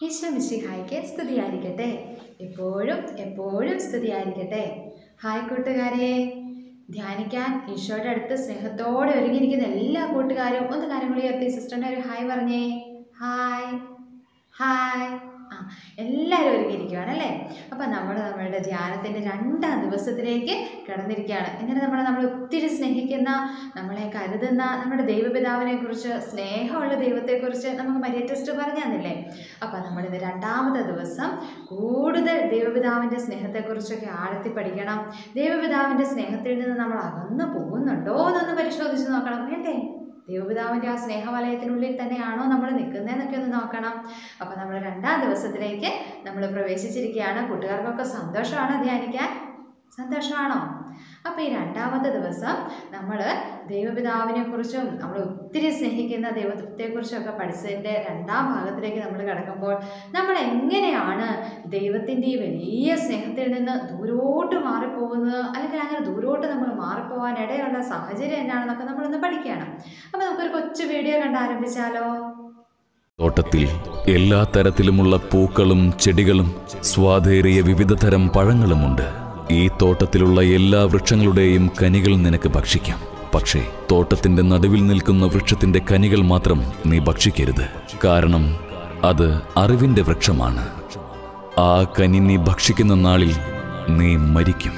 ഈശോ മിശിഹായ്ക്ക് സ്തുതിയായിരിക്കട്ടെ എപ്പോഴും എപ്പോഴും സ്തുതിയായിരിക്കട്ടെ ഹായ് കൂട്ടുകാരെ ധ്യാനിക്കാൻ ഈശോയുടെ അടുത്ത് സ്നേഹത്തോടെ ഒരുങ്ങിയിരിക്കുന്ന എല്ലാ കൂട്ടുകാരും ഒന്ന് കാര്യങ്ങൾ ഉയർത്തി സിസ്റ്ററിൻ്റെ ഒരു ഹായ് പറഞ്ഞേ ഹായ് ഹായ് ആ എല്ലാവരും ഒരുങ്ങിയിരിക്കുകയാണല്ലേ അപ്പം നമ്മൾ നമ്മളുടെ ധ്യാനത്തിൻ്റെ രണ്ടാം ദിവസത്തിലേക്ക് കടന്നിരിക്കുകയാണ് ഇങ്ങനെ നമ്മൾ നമ്മൾ ഒത്തിരി സ്നേഹിക്കുന്ന നമ്മളെ കരുതുന്ന നമ്മുടെ ദൈവപിതാവിനെ കുറിച്ച് സ്നേഹമുള്ള ദൈവത്തെക്കുറിച്ച് നമുക്ക് മരിയ ടെസ്റ്റ് പറഞ്ഞു തന്നില്ലേ അപ്പം നമ്മളിത് രണ്ടാമത്തെ ദിവസം കൂടുതൽ ദൈവപിതാവിൻ്റെ സ്നേഹത്തെക്കുറിച്ചൊക്കെ ആഴത്തി പഠിക്കണം ദൈവപിതാവിൻ്റെ സ്നേഹത്തിൽ നിന്ന് നമ്മൾ അകന്നു പോകുന്നുണ്ടോ എന്നൊന്ന് പരിശോധിച്ച് നോക്കണം വേണ്ടേ ദൈവപിതാവിൻ്റെ ആ സ്നേഹവലയത്തിനുള്ളിൽ തന്നെയാണോ നമ്മൾ നിൽക്കുന്നതെന്നൊക്കെ ഒന്ന് നോക്കണം അപ്പോൾ നമ്മൾ രണ്ടാം ദിവസത്തിലേക്ക് നമ്മൾ പ്രവേശിച്ചിരിക്കുകയാണ് കൂട്ടുകാർക്കൊക്കെ സന്തോഷമാണോ ധ്യാനിക്കാൻ സന്തോഷമാണോ അപ്പോൾ ഈ രണ്ടാമത്തെ ദിവസം നമ്മൾ ദൈവപിതാവിനെ കുറിച്ചും നമ്മൾ ഒത്തിരി സ്നേഹിക്കുന്ന ദൈവത്തെക്കുറിച്ചൊക്കെ പഠിച്ചതിൻ്റെ രണ്ടാം ഭാഗത്തിലേക്ക് നമ്മൾ കിടക്കുമ്പോൾ നമ്മൾ എങ്ങനെയാണ് ദൈവത്തിൻ്റെ ഈ വലിയ സ്നേഹത്തിൽ നിന്ന് ദൂരോട്ട് മാറിപ്പോകുന്നത് അല്ലെങ്കിൽ അങ്ങനെ ദൂരോട്ട് നമ്മൾ മാറിപ്പോകാൻ ഇടയുള്ള സാഹചര്യം എന്നാണെന്നൊക്കെ നമ്മളൊന്ന് പഠിക്കണം അപ്പോൾ നമുക്കൊരു കൊച്ചു വീഡിയോ കണ്ട് ആരംഭിച്ചാലോ തോട്ടത്തിൽ എല്ലാ തരത്തിലുമുള്ള പൂക്കളും ചെടികളും സ്വാദേറിയ വിവിധതരം പഴങ്ങളുമുണ്ട് ഈ തോട്ടത്തിലുള്ള എല്ലാ വൃക്ഷങ്ങളുടെയും കനികൾ നിനക്ക് ഭക്ഷിക്കാം പക്ഷേ തോട്ടത്തിന്റെ നടുവിൽ നിൽക്കുന്ന വൃക്ഷത്തിന്റെ കനികൾ മാത്രം നീ ഭക്ഷിക്കരുത് കാരണം അത് അറിവിന്റെ വൃക്ഷമാണ് ആ കനി നീ ഭക്ഷിക്കുന്ന നാളിൽ നീ മരിക്കും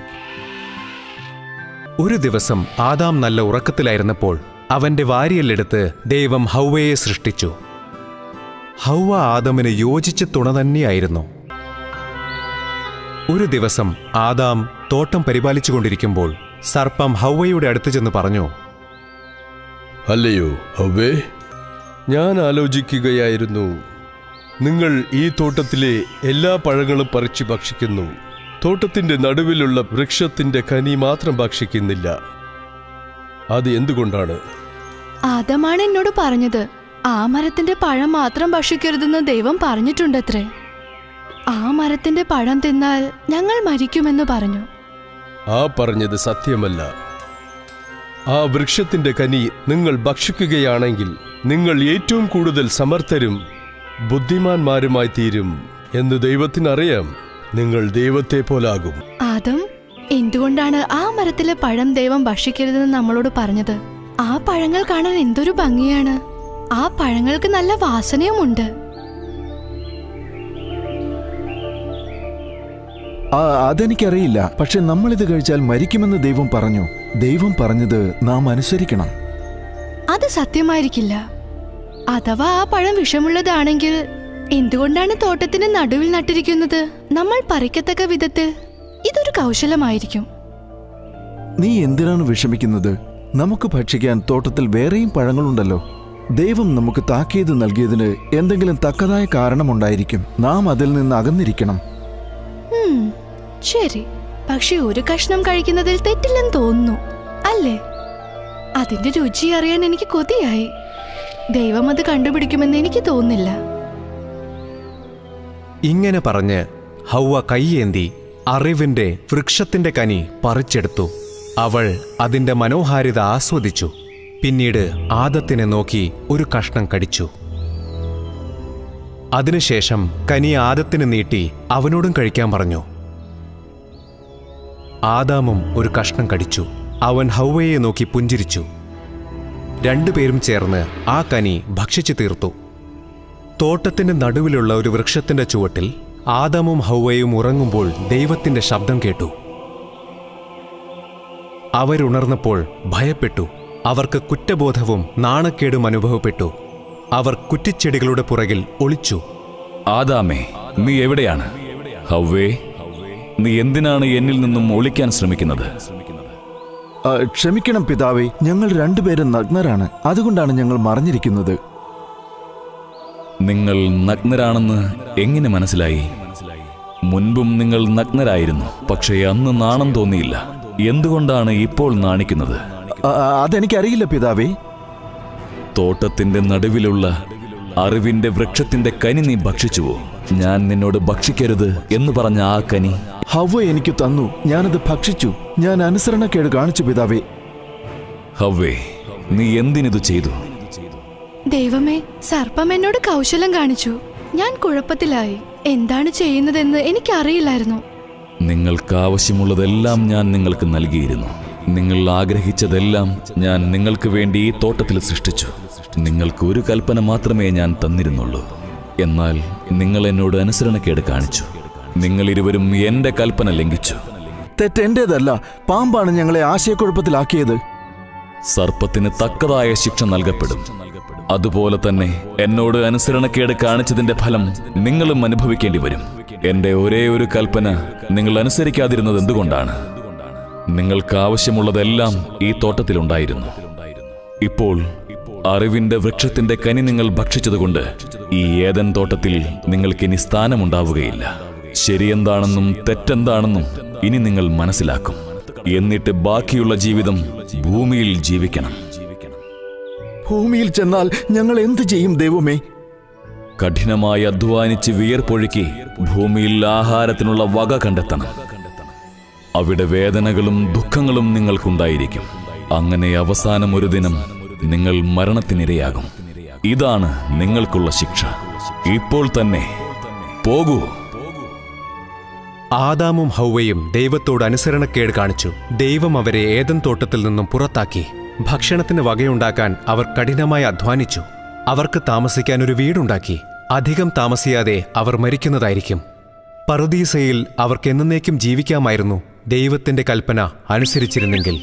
ഒരു ദിവസം ആദാം നല്ല ഉറക്കത്തിലായിരുന്നപ്പോൾ അവന്റെ വാരിയല്ലെടുത്ത് ദൈവം ഹൗവയെ സൃഷ്ടിച്ചു ഹൗവ ആദമിന് യോജിച്ച തുണ തന്നെയായിരുന്നു ഒരു ദിവസം ആദാം തോട്ടം പരിപാലിച്ചുകൊണ്ടിരിക്കുമ്പോൾ സർപ്പം ഹൗവയുടെ അടുത്ത് ചെന്ന് പറഞ്ഞു അല്ലയോ ഹവ്വേ ഞാൻ ആലോചിക്കുകയായിരുന്നു നിങ്ങൾ ഈ തോട്ടത്തിലെ എല്ലാ പഴങ്ങളും പറിച്ചു ഭക്ഷിക്കുന്നു തോട്ടത്തിന്റെ നടുവിലുള്ള വൃക്ഷത്തിന്റെ കനി മാത്രം ഭക്ഷിക്കുന്നില്ല അത് എന്തുകൊണ്ടാണ് ആദമാണ് എന്നോട് പറഞ്ഞത് ആ മരത്തിന്റെ പഴം മാത്രം ഭക്ഷിക്കരുതെന്ന് ദൈവം പറഞ്ഞിട്ടുണ്ടത്രേ ആ മരത്തിന്റെ പഴം തിന്നാൽ ഞങ്ങൾ മരിക്കുമെന്ന് പറഞ്ഞു ആ പറഞ്ഞത് സത്യമല്ല ആ വൃക്ഷത്തിന്റെ കനി നിങ്ങൾ ഭക്ഷിക്കുകയാണെങ്കിൽ നിങ്ങൾ ഏറ്റവും കൂടുതൽ സമർത്ഥരും ബുദ്ധിമാന്മാരുമായി തീരും എന്ന് ദൈവത്തിനറിയാം നിങ്ങൾ ദൈവത്തെ പോലാകും ആദം എന്തുകൊണ്ടാണ് ആ മരത്തിലെ പഴം ദൈവം ഭക്ഷിക്കരുതെന്ന് നമ്മളോട് പറഞ്ഞത് ആ പഴങ്ങൾ കാണാൻ എന്തൊരു ഭംഗിയാണ് ആ പഴങ്ങൾക്ക് നല്ല വാസനയുമുണ്ട് ആ അതെനിക്കറിയില്ല പക്ഷെ നമ്മളിത് കഴിച്ചാൽ മരിക്കുമെന്ന് ദൈവം പറഞ്ഞു ദൈവം പറഞ്ഞത് നാം അനുസരിക്കണം അത് സത്യമായിരിക്കില്ല അഥവാ ആ പഴം വിഷമുള്ളതാണെങ്കിൽ എന്തുകൊണ്ടാണ് തോട്ടത്തിന് നടുവിൽ നട്ടിരിക്കുന്നത് നമ്മൾ പറിക്കത്തക്ക വിധത്തിൽ ഇതൊരു കൗശലമായിരിക്കും നീ എന്തിനാണ് വിഷമിക്കുന്നത് നമുക്ക് ഭക്ഷിക്കാൻ തോട്ടത്തിൽ വേറെയും പഴങ്ങളുണ്ടല്ലോ ദൈവം നമുക്ക് താക്കീത് നൽകിയതിന് എന്തെങ്കിലും തക്കതായ കാരണമുണ്ടായിരിക്കും നാം അതിൽ നിന്ന് അകന്നിരിക്കണം ഉം, ശരി പക്ഷെ ഒരു കഷ്ണം കഴിക്കുന്നതിൽ തെറ്റില്ലെന്ന് തോന്നുന്നു അല്ലേ അതിന്റെ രുചി അറിയാൻ എനിക്ക് കൊതിയായി ദൈവം അത് കണ്ടുപിടിക്കുമെന്ന് എനിക്ക് തോന്നുന്നില്ല ഇങ്ങനെ പറഞ്ഞ് ഹൗവ കൈയേന്തി അറിവിന്റെ വൃക്ഷത്തിന്റെ കനി പറിച്ചെടുത്തു അവൾ അതിന്റെ മനോഹാരിത ആസ്വദിച്ചു പിന്നീട് ആദത്തിനെ നോക്കി ഒരു കഷ്ണം കടിച്ചു അതിനുശേഷം കനി ആദത്തിന് നീട്ടി അവനോടും കഴിക്കാൻ പറഞ്ഞു ആദാമും ഒരു കഷ്ണം കടിച്ചു അവൻ ഹൗവയെ നോക്കി പുഞ്ചിരിച്ചു രണ്ടുപേരും ചേർന്ന് ആ കനി ഭക്ഷിച്ചു തീർത്തു തോട്ടത്തിന്റെ നടുവിലുള്ള ഒരു വൃക്ഷത്തിന്റെ ചുവട്ടിൽ ആദമും ഹൗവയും ഉറങ്ങുമ്പോൾ ദൈവത്തിന്റെ ശബ്ദം കേട്ടു അവരുണർന്നപ്പോൾ ഭയപ്പെട്ടു അവർക്ക് കുറ്റബോധവും നാണക്കേടും അനുഭവപ്പെട്ടു അവർ കുറ്റിച്ചെടികളുടെ പുറകിൽ ഒളിച്ചു ആദാമേ നീ എവിടെയാണ് ഹവ്വേ നീ എന്തിനാണ് എന്നിൽ നിന്നും ഒളിക്കാൻ ശ്രമിക്കുന്നത് ആ, ക്ഷമിക്കണം പിതാവേ ഞങ്ങൾ രണ്ടുപേരും നഗ്നരാണ് അതുകൊണ്ടാണ് ഞങ്ങൾ മറഞ്ഞിരിക്കുന്നത് നിങ്ങൾ നഗ്നരാണെന്ന് എങ്ങനെ മനസ്സിലായി മുൻപും നിങ്ങൾ നഗ്നരായിരുന്നു പക്ഷേ അന്ന് നാണം തോന്നിയില്ല എന്തുകൊണ്ടാണ് ഇപ്പോൾ നാണിക്കുന്നത് ആ, ആ, അതെനിക്കറിയില്ല പിതാവേ തോട്ടത്തിന്റെ നടുവിലുള്ള അറിവിന്റെ വൃക്ഷത്തിന്റെ കനി നീ ഭക്ഷിച്ചുവോ ഞാൻ നിന്നോട് ഭക്ഷിക്കരുത് എന്ന് പറഞ്ഞ ആ കനി ഹവ്വ എനിക്ക് തന്നു ഞാനത് ഭക്ഷിച്ചു ഞാൻ അനുസരണക്കേട് കാണിച്ചു പിതാവേ ഹവ്വേ നീ എന്തിനിതു ചെയ്തു ദൈവമേ സർപ്പം എന്നോട് കൗശലം കാണിച്ചു ഞാൻ കുഴപ്പത്തിലായി എന്താണ് ചെയ്യുന്നതെന്ന് എനിക്കറിയില്ലായിരുന്നു നിങ്ങൾക്ക് ആവശ്യമുള്ളതെല്ലാം ഞാൻ നിങ്ങൾക്ക് നൽകിയിരുന്നു നിങ്ങൾ ആഗ്രഹിച്ചതെല്ലാം ഞാൻ നിങ്ങൾക്ക് വേണ്ടി ഈ തോട്ടത്തിൽ സൃഷ്ടിച്ചു നിങ്ങൾക്ക് ഒരു കൽപ്പന മാത്രമേ ഞാൻ തന്നിരുന്നുള്ളൂ എന്നാൽ നിങ്ങൾ എന്നോട് അനുസരണക്കേട് കാണിച്ചു നിങ്ങൾ ഇരുവരും എന്റെ കൽപ്പന ലംഘിച്ചു തെറ്റെന്റേതല്ല പാമ്പാണ് ഞങ്ങളെ ആശയക്കുഴപ്പത്തിലാക്കിയത് സർപ്പത്തിന് തക്കതായ ശിക്ഷ നൽകപ്പെടും അതുപോലെ തന്നെ എന്നോട് അനുസരണക്കേട് കാണിച്ചതിന്റെ ഫലം നിങ്ങളും അനുഭവിക്കേണ്ടി വരും എന്റെ ഒരേ ഒരു കൽപ്പന നിങ്ങൾ അനുസരിക്കാതിരുന്നത് എന്തുകൊണ്ടാണ് നിങ്ങൾക്ക് ആവശ്യമുള്ളതെല്ലാം ഈ തോട്ടത്തിലുണ്ടായിരുന്നു ഇപ്പോൾ അറിവിന്റെ വൃക്ഷത്തിന്റെ കനി നിങ്ങൾ ഭക്ഷിച്ചതുകൊണ്ട് ഈ ഏതൻ തോട്ടത്തിൽ നിങ്ങൾക്കിനി സ്ഥാനമുണ്ടാവുകയില്ല ശരിയെന്താണെന്നും തെറ്റെന്താണെന്നും ഇനി നിങ്ങൾ മനസ്സിലാക്കും എന്നിട്ട് ബാക്കിയുള്ള ജീവിതം ഭൂമിയിൽ ജീവിക്കണം ഭൂമിയിൽ ചെന്നാൽ ഞങ്ങൾ എന്തു ചെയ്യും ദൈവമേ കഠിനമായി അധ്വാനിച്ച് വിയർപ്പൊഴുക്കി ഭൂമിയിൽ ആഹാരത്തിനുള്ള വക കണ്ടെത്തണം അവിടെ വേദനകളും ദുഃഖങ്ങളും നിങ്ങൾക്കുണ്ടായിരിക്കും അങ്ങനെ അവസാനം ഒരു ദിനം നിങ്ങൾ മരണത്തിനിരയാകും ഇതാണ് നിങ്ങൾക്കുള്ള ശിക്ഷ ഇപ്പോൾ തന്നെ പോകൂ ആദാമും ഹൗവയും ദൈവത്തോട് അനുസരണക്കേട് കാണിച്ചു ദൈവം അവരെ ഏതൻ തോട്ടത്തിൽ നിന്നും പുറത്താക്കി ഭക്ഷണത്തിന് വകയുണ്ടാക്കാൻ അവർ കഠിനമായി അധ്വാനിച്ചു അവർക്ക് താമസിക്കാൻ ഒരു വീടുണ്ടാക്കി അധികം താമസിയാതെ അവർ മരിക്കുന്നതായിരിക്കും പറുദീസയിൽ അവർക്ക് എന്നേക്കും ജീവിക്കാമായിരുന്നു ദൈവത്തിന്റെ കൽപ്പന അനുസരിച്ചിരുന്നെങ്കിൽ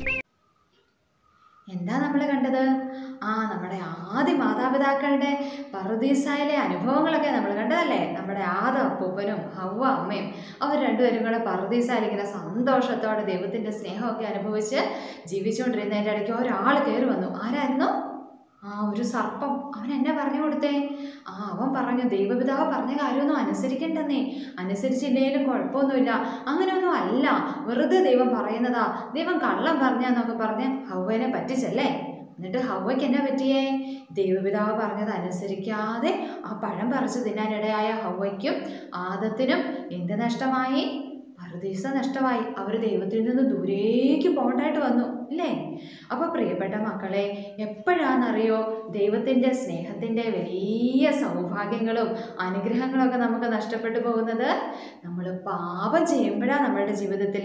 എന്താ നമ്മൾ കണ്ടത് ആ നമ്മുടെ ആദ്യ മാതാപിതാക്കളുടെ പറുദീസായിലെ അനുഭവങ്ങളൊക്കെ നമ്മൾ കണ്ടതല്ലേ നമ്മുടെ ആദ അപ്പൂപ്പനും ഹവ്വ അമ്മയും അവർ രണ്ടുപേരും കൂടെ പറുദീസായിൽ ഇങ്ങനെ സന്തോഷത്തോടെ ദൈവത്തിൻ്റെ സ്നേഹമൊക്കെ അനുഭവിച്ച് ജീവിച്ചുകൊണ്ടിരുന്നതിൻ്റെ ഇടയ്ക്ക് ഒരാൾ കയറി വന്നു ആരായിരുന്നു ആ ഒരു സർപ്പം അവൻ എന്നെ പറഞ്ഞു കൊടുത്തേ ആ അവൻ പറഞ്ഞു ദൈവപിതാവ് പറഞ്ഞ കാര്യമൊന്നും അനുസരിക്കണ്ടെന്നേ അനുസരിച്ചില്ലേലും കുഴപ്പമൊന്നുമില്ല അങ്ങനെയൊന്നും അല്ല വെറുതെ ദൈവം പറയുന്നതാ ദൈവം കള്ളം പറഞ്ഞെന്നൊക്കെ പറഞ്ഞ് ഹൗവനെ പറ്റിച്ചല്ലേ എന്നിട്ട് ഹൗവയ്ക്ക് എന്നാ പറ്റിയേ ദൈവപിതാവ് പറഞ്ഞത് അനുസരിക്കാതെ ആ പഴം പറിച്ചു തിന്നാനിടയായ ഹൗവയ്ക്കും ആദത്തിനും എന്ത് നഷ്ടമായി പറുദീസ നഷ്ടമായി അവർ ദൈവത്തിൽ നിന്ന് ദൂരേക്ക് പോകണ്ടായിട്ട് വന്നു ഇല്ലേ അപ്പോൾ പ്രിയപ്പെട്ട മക്കളെ എപ്പോഴാണെന്നറിയോ ദൈവത്തിൻ്റെ സ്നേഹത്തിൻ്റെ വലിയ സൗഭാഗ്യങ്ങളും അനുഗ്രഹങ്ങളൊക്കെ നമുക്ക് നഷ്ടപ്പെട്ടു പോകുന്നത് നമ്മൾ പാപം ചെയ്യുമ്പോഴാണ് നമ്മളുടെ ജീവിതത്തിൽ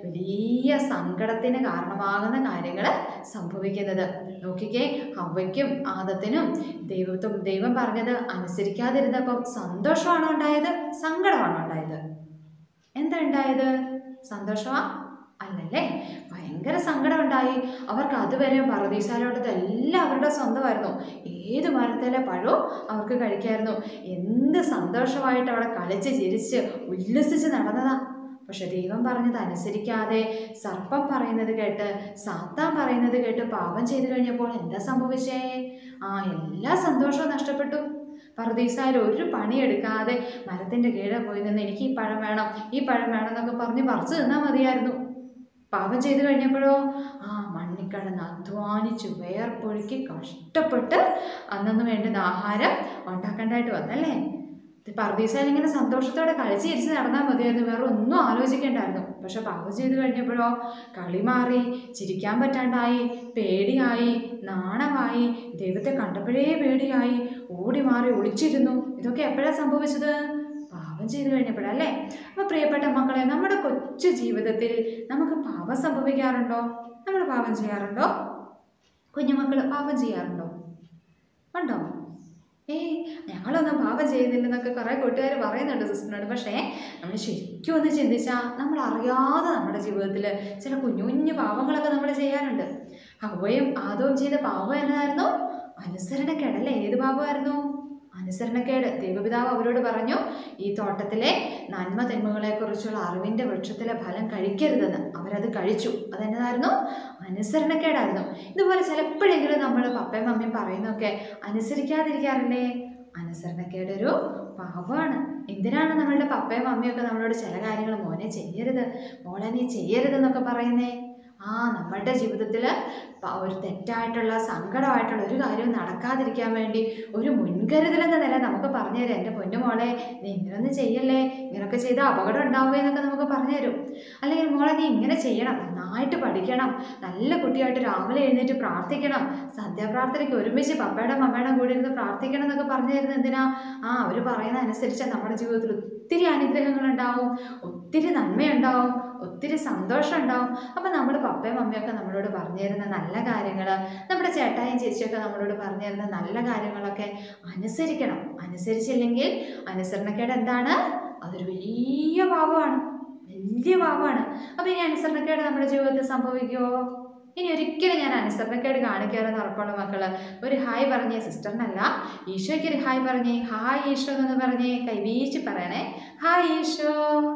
വലിയ സങ്കടത്തിന് കാരണമാകുന്ന കാര്യങ്ങൾ സംഭവിക്കുന്നത് നോക്കിക്കേ ഹവയ്ക്കും ആദത്തിനും ദൈവത്തും ദൈവം പറഞ്ഞത് അനുസരിക്കാതിരുന്നപ്പം സന്തോഷമാണോ ഉണ്ടായത് സങ്കടമാണോ ഉണ്ടായത് എന്താ ഉണ്ടായത് സന്തോഷമാ അല്ലല്ലേ ഭയങ്കര സങ്കടം ഉണ്ടായി അവർക്ക് അതുവരെ പറദീസാലോട്ടത് എല്ലാം അവരുടെ സ്വന്തമായിരുന്നു ഏത് മരത്തിലെ പഴവും അവർക്ക് കഴിക്കായിരുന്നു എന്ത് സന്തോഷമായിട്ട് അവിടെ കളിച്ച് ചിരിച്ച് ഉല്ലസിച്ച് നടന്നതാ പക്ഷെ ദൈവം പറഞ്ഞത് അനുസരിക്കാതെ സർപ്പം പറയുന്നത് കേട്ട് സാത്താൻ പറയുന്നത് കേട്ട് പാപം ചെയ്തു കഴിഞ്ഞപ്പോൾ എന്താ സംഭവിച്ചേ ആ എല്ലാ സന്തോഷവും നഷ്ടപ്പെട്ടു പർദീസായിൽ ഒരു പണിയെടുക്കാതെ മരത്തിൻ്റെ കീഴെ പോയി നിന്ന് എനിക്ക് ഈ പഴം വേണം ഈ പഴം വേണം എന്നൊക്കെ പറഞ്ഞ് പറിച്ചു തിന്നാൽ മതിയായിരുന്നു പാപം ചെയ്തു കഴിഞ്ഞപ്പോഴോ ആ മണ്ണിക്കടന്ന് അധ്വാനിച്ചു വേർപ്പൊഴുക്കി കഷ്ടപ്പെട്ട് അന്നന്ന് വേണ്ടുന്ന ആഹാരം ഉണ്ടാക്കേണ്ടതായിട്ട് വന്നല്ലേ പർദീസായിൽ ഇങ്ങനെ സന്തോഷത്തോടെ കളിച്ച് ചിരിച്ച് നടന്നാൽ മതിയായിരുന്നു വേറെ ഒന്നും ആലോചിക്കേണ്ടായിരുന്നു പക്ഷെ പാപം ചെയ്തു കഴിഞ്ഞപ്പോഴോ കളി മാറി ചിരിക്കാൻ പറ്റാണ്ടായി പേടിയായി നാണമായി ദൈവത്തെ കണ്ടപ്പോഴേ പേടിയായി ഓടി മാറി ഒളിച്ചിരുന്നു ഇതൊക്കെ എപ്പോഴാണ് സംഭവിച്ചത് പാപം ചെയ്തു കഴിഞ്ഞപ്പോഴല്ലേ അപ്പോൾ പ്രിയപ്പെട്ട മക്കളെ നമ്മുടെ കൊച്ചു ജീവിതത്തിൽ നമുക്ക് പാപം സംഭവിക്കാറുണ്ടോ നമ്മൾ പാപം ചെയ്യാറുണ്ടോ കുഞ്ഞുമക്കൾ പാപം ചെയ്യാറുണ്ടോ ഉണ്ടോ ഏയ് ഞങ്ങളൊന്നും പാപം ചെയ്യുന്നില്ലെന്നൊക്കെ കുറേ കൂട്ടുകാർ പറയുന്നുണ്ട് സിസ്റ്ററിനോട് പക്ഷേ നമ്മൾ ശരിക്കും ഒന്ന് ചിന്തിച്ചാൽ നമ്മൾ അറിയാതെ നമ്മുടെ ജീവിതത്തിൽ ചില കുഞ്ഞു കുഞ്ഞു പാപങ്ങളൊക്കെ നമ്മൾ ചെയ്യാറുണ്ട് ഹവയും ആദവും ചെയ്ത പാപം എന്നതായിരുന്നു അനുസരണക്കേടല്ലേ ഏത് പാപമായിരുന്നു അനുസരണക്കേട് ദൈവപിതാവ് അവരോട് പറഞ്ഞു ഈ തോട്ടത്തിലെ നന്മ തിന്മകളെക്കുറിച്ചുള്ള അറിവിൻ്റെ വൃക്ഷത്തിലെ ഫലം കഴിക്കരുതെന്ന് അവരത് കഴിച്ചു അതെന്നതായിരുന്നു അനുസരണക്കേടായിരുന്നു ഇതുപോലെ ചിലപ്പോഴെങ്കിലും നമ്മൾ പപ്പയും മമ്മിയും പറയുന്നതൊക്കെ അനുസരിക്കാതിരിക്കാറില്ലേ അനുസരണക്കേട് ഒരു പാപമാണ് എന്തിനാണ് നമ്മളുടെ പപ്പയും മമ്മിയൊക്കെ നമ്മളോട് ചില കാര്യങ്ങൾ മോനെ ചെയ്യരുത് മോളെ നീ ചെയ്യരുതെന്നൊക്കെ പറയുന്നേ ആ നമ്മളുടെ ജീവിതത്തിൽ പ- ഒരു തെറ്റായിട്ടുള്ള സങ്കടമായിട്ടുള്ള ഒരു കാര്യവും നടക്കാതിരിക്കാൻ വേണ്ടി ഒരു മുൻകരുതലെന്ന നില നമുക്ക് പറഞ്ഞു തരും എൻ്റെ പൊന്നുമോളെ നീ ഇങ്ങനൊന്നും ചെയ്യല്ലേ ഇങ്ങനൊക്കെ ചെയ്താൽ അപകടം ഉണ്ടാവുക എന്നൊക്കെ നമുക്ക് പറഞ്ഞു തരും അല്ലെങ്കിൽ മോളെ നീ ഇങ്ങനെ ചെയ്യണം നന്നായിട്ട് പഠിക്കണം നല്ല കുട്ടിയായിട്ട് രാവിലെ എഴുന്നേറ്റ് പ്രാർത്ഥിക്കണം സന്ധ്യാപ്രാർത്ഥനയ്ക്ക് ഒരുമിച്ച് പപ്പയുടെ മമ്മയുടെ കൂടെ ഇരുന്ന് പ്രാർത്ഥിക്കണം എന്നൊക്കെ പറഞ്ഞു തരുന്നത് എന്തിനാ ആ അവർ പറയുന്ന അനുസരിച്ച് നമ്മുടെ ജീവിതത്തിൽ ഒത്തിരി അനുഗ്രഹങ്ങൾ ഉണ്ടാവും ഒത്തിരി നന്മയുണ്ടാവും ഒത്തിരി സന്തോഷം ഉണ്ടാവും അപ്പം നമ്മുടെ പപ്പയും മമ്മിയൊക്കെ നമ്മളോട് പറഞ്ഞു തരുന്ന നല്ല കാര്യങ്ങൾ നമ്മുടെ ചേട്ടായും ചേച്ചിയൊക്കെ നമ്മളോട് പറഞ്ഞു തരുന്ന നല്ല കാര്യങ്ങളൊക്കെ അനുസരിക്കണം അനുസരിച്ചില്ലെങ്കിൽ അനുസരണക്കേട് എന്താണ് അതൊരു വലിയ പാപമാണ് വലിയ പാപമാണ് അപ്പം ഇനി അനുസരണക്കേട് നമ്മുടെ ജീവിതത്തിൽ സംഭവിക്കുമോ ഇനി ഒരിക്കലും ഞാൻ അനുസരണക്കേട് കാണിക്കാറെന്ന് ഉറപ്പുള്ള മക്കള് ഒരു ഹായ് പറഞ്ഞേ സിസ്റ്ററിനല്ല ഈശോയ്ക്ക് ഒരു ഹായ് പറഞ്ഞേ ഹായ് ഈശോ എന്ന് പറഞ്ഞേ കൈവീച്ച് പറയണേ ഹായ് ഈശോ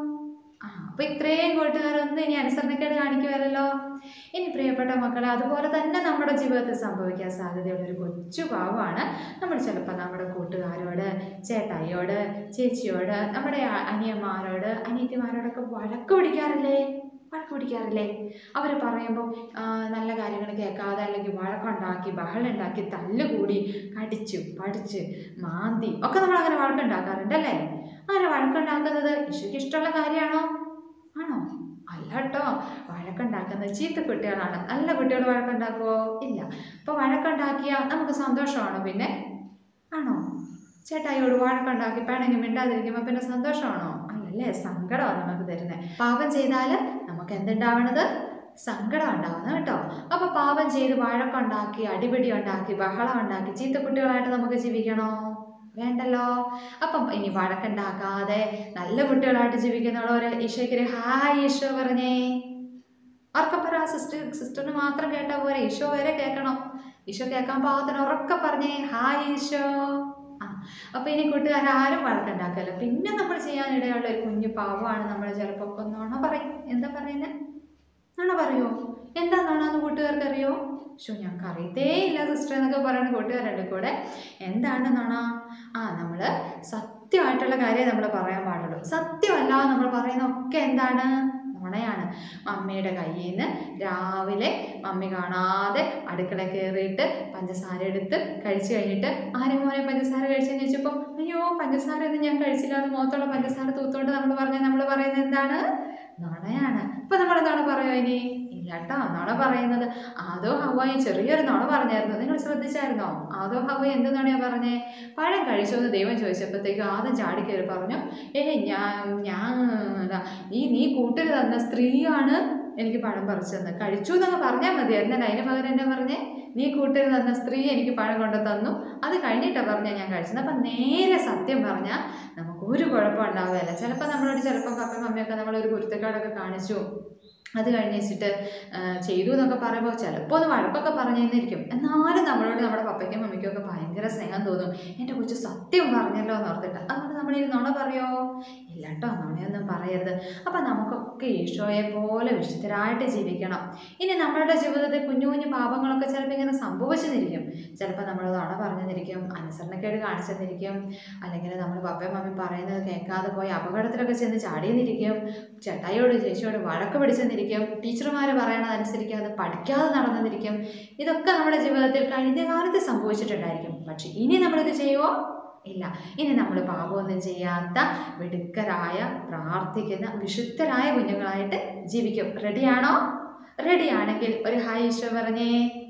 ആ അപ്പൊ ഇത്രയും കൂട്ടുകാരൊന്നും ഇനി അനുസരണക്കേട് കാണിക്കുമല്ലോ ഇനി പ്രിയപ്പെട്ട മക്കളെ അതുപോലെ തന്നെ നമ്മുടെ ജീവിതത്തിൽ സംഭവിക്കാൻ സാധ്യതയുള്ള ഒരു കൊച്ചു പാവമാണ് നമ്മൾ ചിലപ്പോൾ നമ്മുടെ കൂട്ടുകാരോട് ചേട്ടായിയോട് ചേച്ചിയോട് നമ്മുടെ അ- അനിയന്മാരോട് അനിയത്തിമാരോടൊക്കെ വഴക്ക് പിടിക്കാറില്ലേ വഴക്ക് പിടിക്കാറില്ലേ അവർ പറയുമ്പോൾ നല്ല കാര്യങ്ങൾ കേൾക്കാതെ അല്ലെങ്കിൽ വഴക്കുണ്ടാക്കി ബഹളുണ്ടാക്കി തല്ലുകൂടി കടിച്ചു പഠിച്ച് മാന്തി ഒക്കെ നമ്മൾ അങ്ങനെ വഴക്കുണ്ടാക്കാറുണ്ടല്ലേ അങ്ങനെ വഴക്കുണ്ടാക്കുന്നത് ഈശോയ്ക്ക് ഇഷ്ടമുള്ള കാര്യമാണോ ആണോ അല്ല കേട്ടോ വഴക്കുണ്ടാക്കുന്നത് ചീത്ത കുട്ടികളാണ് നല്ല കുട്ടികൾ വഴക്കുണ്ടാക്കുമോ ഇല്ല അപ്പോൾ വഴക്കുണ്ടാക്കിയാൽ നമുക്ക് സന്തോഷമാണോ പിന്നെ ആണോ ചേട്ടായിയോട് വഴക്കുണ്ടാക്കി പിണങ്ങി മിണ്ടാതിരിക്കുമ്പോൾ പിന്നെ സന്തോഷമാണോ അല്ലല്ലേ സങ്കടമാണ് നമുക്ക് തരുന്നത് പാപം ചെയ്താൽ നമുക്ക് എന്തുണ്ടാവണത് സങ്കടം ഉണ്ടാവുന്നത് കേട്ടോ അപ്പോൾ പാപം ചെയ്ത് വഴക്കുണ്ടാക്കി അടിപിടി ഉണ്ടാക്കി ബഹളം ഉണ്ടാക്കി ചീത്ത കുട്ടികളായിട്ട് നമുക്ക് ജീവിക്കണോ വേണ്ടല്ലോ അപ്പം ഇനി വഴക്കുണ്ടാക്കാതെ നല്ല കുട്ടികളായിട്ട് ജീവിക്കുന്നവർ ഈശോയ്ക്കൊരു ഹായ് ഈശോ പറഞ്ഞേ ഉറക്കപ്പറ സിസ്റ്റർ സിസ്റ്ററിന് മാത്രം കേട്ടാൽ പോരെ ഈശോ വരെ കേൾക്കണം ഈശോ കേൾക്കാൻ പാകത്തിന് ഉറക്കെ പറഞ്ഞേ ഹായ് ഈശോ ആ അപ്പോൾ ഇനി കൂട്ടുകാർ ആരും വഴക്കുണ്ടാക്കല്ല പിന്നെ നമ്മൾ ചെയ്യാനിടയുള്ള ഒരു കുഞ്ഞു പാവമാണ് നമ്മൾ ചിലപ്പോൾ ഒക്കെ നുണ പറയും എന്താ പറയുന്നത് നുണ പറയുമോ എന്താ നുണന്ന് കൂട്ടുകാർക്ക് അറിയോ ഷോ ഞങ്ങൾക്ക് അറിയത്തേ ഇല്ല സിസ്റ്റർ എന്നൊക്കെ പറയുന്ന കൂട്ടുകാരുണ്ട് കൂടെ എന്താണ് നുണ ആ നമ്മൾ സത്യമായിട്ടുള്ള കാര്യം നമ്മൾ പറയാൻ പാടുള്ളൂ സത്യമല്ല നമ്മൾ പറയുന്ന ഒക്കെ എന്താണ് നുണയാണ് മമ്മിയുടെ കയ്യിൽ നിന്ന് രാവിലെ മമ്മി കാണാതെ അടുക്കള കയറിയിട്ട് പഞ്ചസാര എടുത്ത് കഴിച്ചു കഴിഞ്ഞിട്ട് ആരും മോനെ പഞ്ചസാര കഴിച്ചെന്ന് ചോദിച്ചപ്പോൾ അയ്യോ പഞ്ചസാര ഒന്നും ഞാൻ കഴിച്ചില്ല എന്ന് മുഖത്തുള്ള പഞ്ചസാര തൂത്തുകൊണ്ട് നമ്മൾ പറഞ്ഞാൽ നമ്മൾ പറയുന്നത് എന്താണ് നുണയാണ് ഇപ്പം നമ്മൾ നുണ പറയുമോ ഇനി ഇല്ല കേട്ടോ നുണ പറയുന്നത് ആദോ ഹവായി ചെറിയൊരു നുണ പറഞ്ഞായിരുന്നു നിങ്ങൾ ശ്രദ്ധിച്ചായിരുന്നോ ആദോ ഹവായി എന്ത് നുണയാ പറഞ്ഞേ പഴം കഴിച്ചോ എന്ന് ദൈവം ചോദിച്ചപ്പോഴത്തേക്കും ആദ്യം ചാടി കയറി പറഞ്ഞു ഏ ഞാൻ ഞാൻ എന്താ, ഈ നീ കൂട്ടിൽ തന്ന സ്ത്രീയാണ് എനിക്ക് പഴം പറിച്ചെന്ന് കഴിച്ചു എന്നൊക്കെ പറഞ്ഞാൽ മതിയായിരുന്നു അതിന് പകരം എന്നെ പറഞ്ഞേ നീ കൂട്ടിൽ തന്ന സ്ത്രീ എനിക്ക് പഴം കൊണ്ട് തന്നു അത് കഴിഞ്ഞിട്ടാണ് പറഞ്ഞാൽ ഞാൻ കഴിച്ചത് അപ്പം നേരെ സത്യം പറഞ്ഞാൽ നമുക്ക് ഒരു കുഴപ്പം ഉണ്ടാവുകയില്ല ചിലപ്പോൾ നമ്മളോട് ചിലപ്പോൾ പപ്പയും മമ്മിയൊക്കെ നമ്മളൊരു കുരുത്തക്കാടൊക്കെ കാണിച്ചു അത് കഴിഞ്ഞ് വെച്ചിട്ട് ആ, ചെയ്തു എന്നൊക്കെ പറയുമ്പോൾ ചിലപ്പോൾ ഒന്ന് വഴക്കൊക്കെ പറഞ്ഞിരിക്കും എന്നാലും നമ്മളോട് നമ്മുടെ പപ്പയ്ക്കും മമ്മിക്കും ഒക്കെ ഭയങ്കര സ്നേഹം തോന്നും എൻ്റെ കൊച്ചു സത്യം പറഞ്ഞല്ലോ എന്ന് ഓർത്തിട്ട് അതുകൊണ്ട് നമ്മളിത് നുണ പറയോ ഇല്ല കേട്ടോ നുണയൊന്നും പറയരുത് അപ്പം നമുക്കൊക്കെ ഈശോയെ പോലെ വിശുദ്ധരായിട്ട് ജീവിക്കണം ഇനി നമ്മളുടെ ജീവിതത്തിൽ കുഞ്ഞു കുഞ്ഞു പാപങ്ങളൊക്കെ ചിലപ്പോൾ ഇങ്ങനെ സംഭവിച്ചെന്നിരിക്കും ചിലപ്പോൾ നമ്മൾ നുണ പറഞ്ഞെന്നിരിക്കും അനുസരണക്കേട് കാണിച്ചെന്നിരിക്കും അല്ലെങ്കിൽ നമ്മൾ പപ്പയും മമ്മിയും പറയുന്നത് കേൾക്കാതെ പോയി അപകടത്തിലൊക്കെ ചെന്ന് ചാടിയെന്നിരിക്കും ചേട്ടായിയോട് ചേച്ചിയോട് വഴക്ക് പിടിച്ചെന്നിരിക്കും ടീച്ചർമാർ പറയണത് അനുസരിക്കാതെ പഠിക്കാതെ നടന്നെന്നിരിക്കും ഇതൊക്കെ നമ്മുടെ ജീവിതത്തിൽ കഴിഞ്ഞ കാലത്ത് സംഭവിച്ചിട്ടുണ്ടായിരിക്കും പക്ഷെ ഇനി നമ്മളിത് ചെയ്യുമോ ഇല്ല ഇനി നമ്മൾ പാപമൊന്നും ചെയ്യാത്ത മിടുക്കരായ പ്രാർത്ഥിക്കുന്ന വിശുദ്ധരായ കുഞ്ഞുങ്ങളായിട്ട് ജീവിക്കും റെഡിയാണോ റെഡിയാണെങ്കിൽ ഒരു ഹായ് ഈശോ പറഞ്ഞേ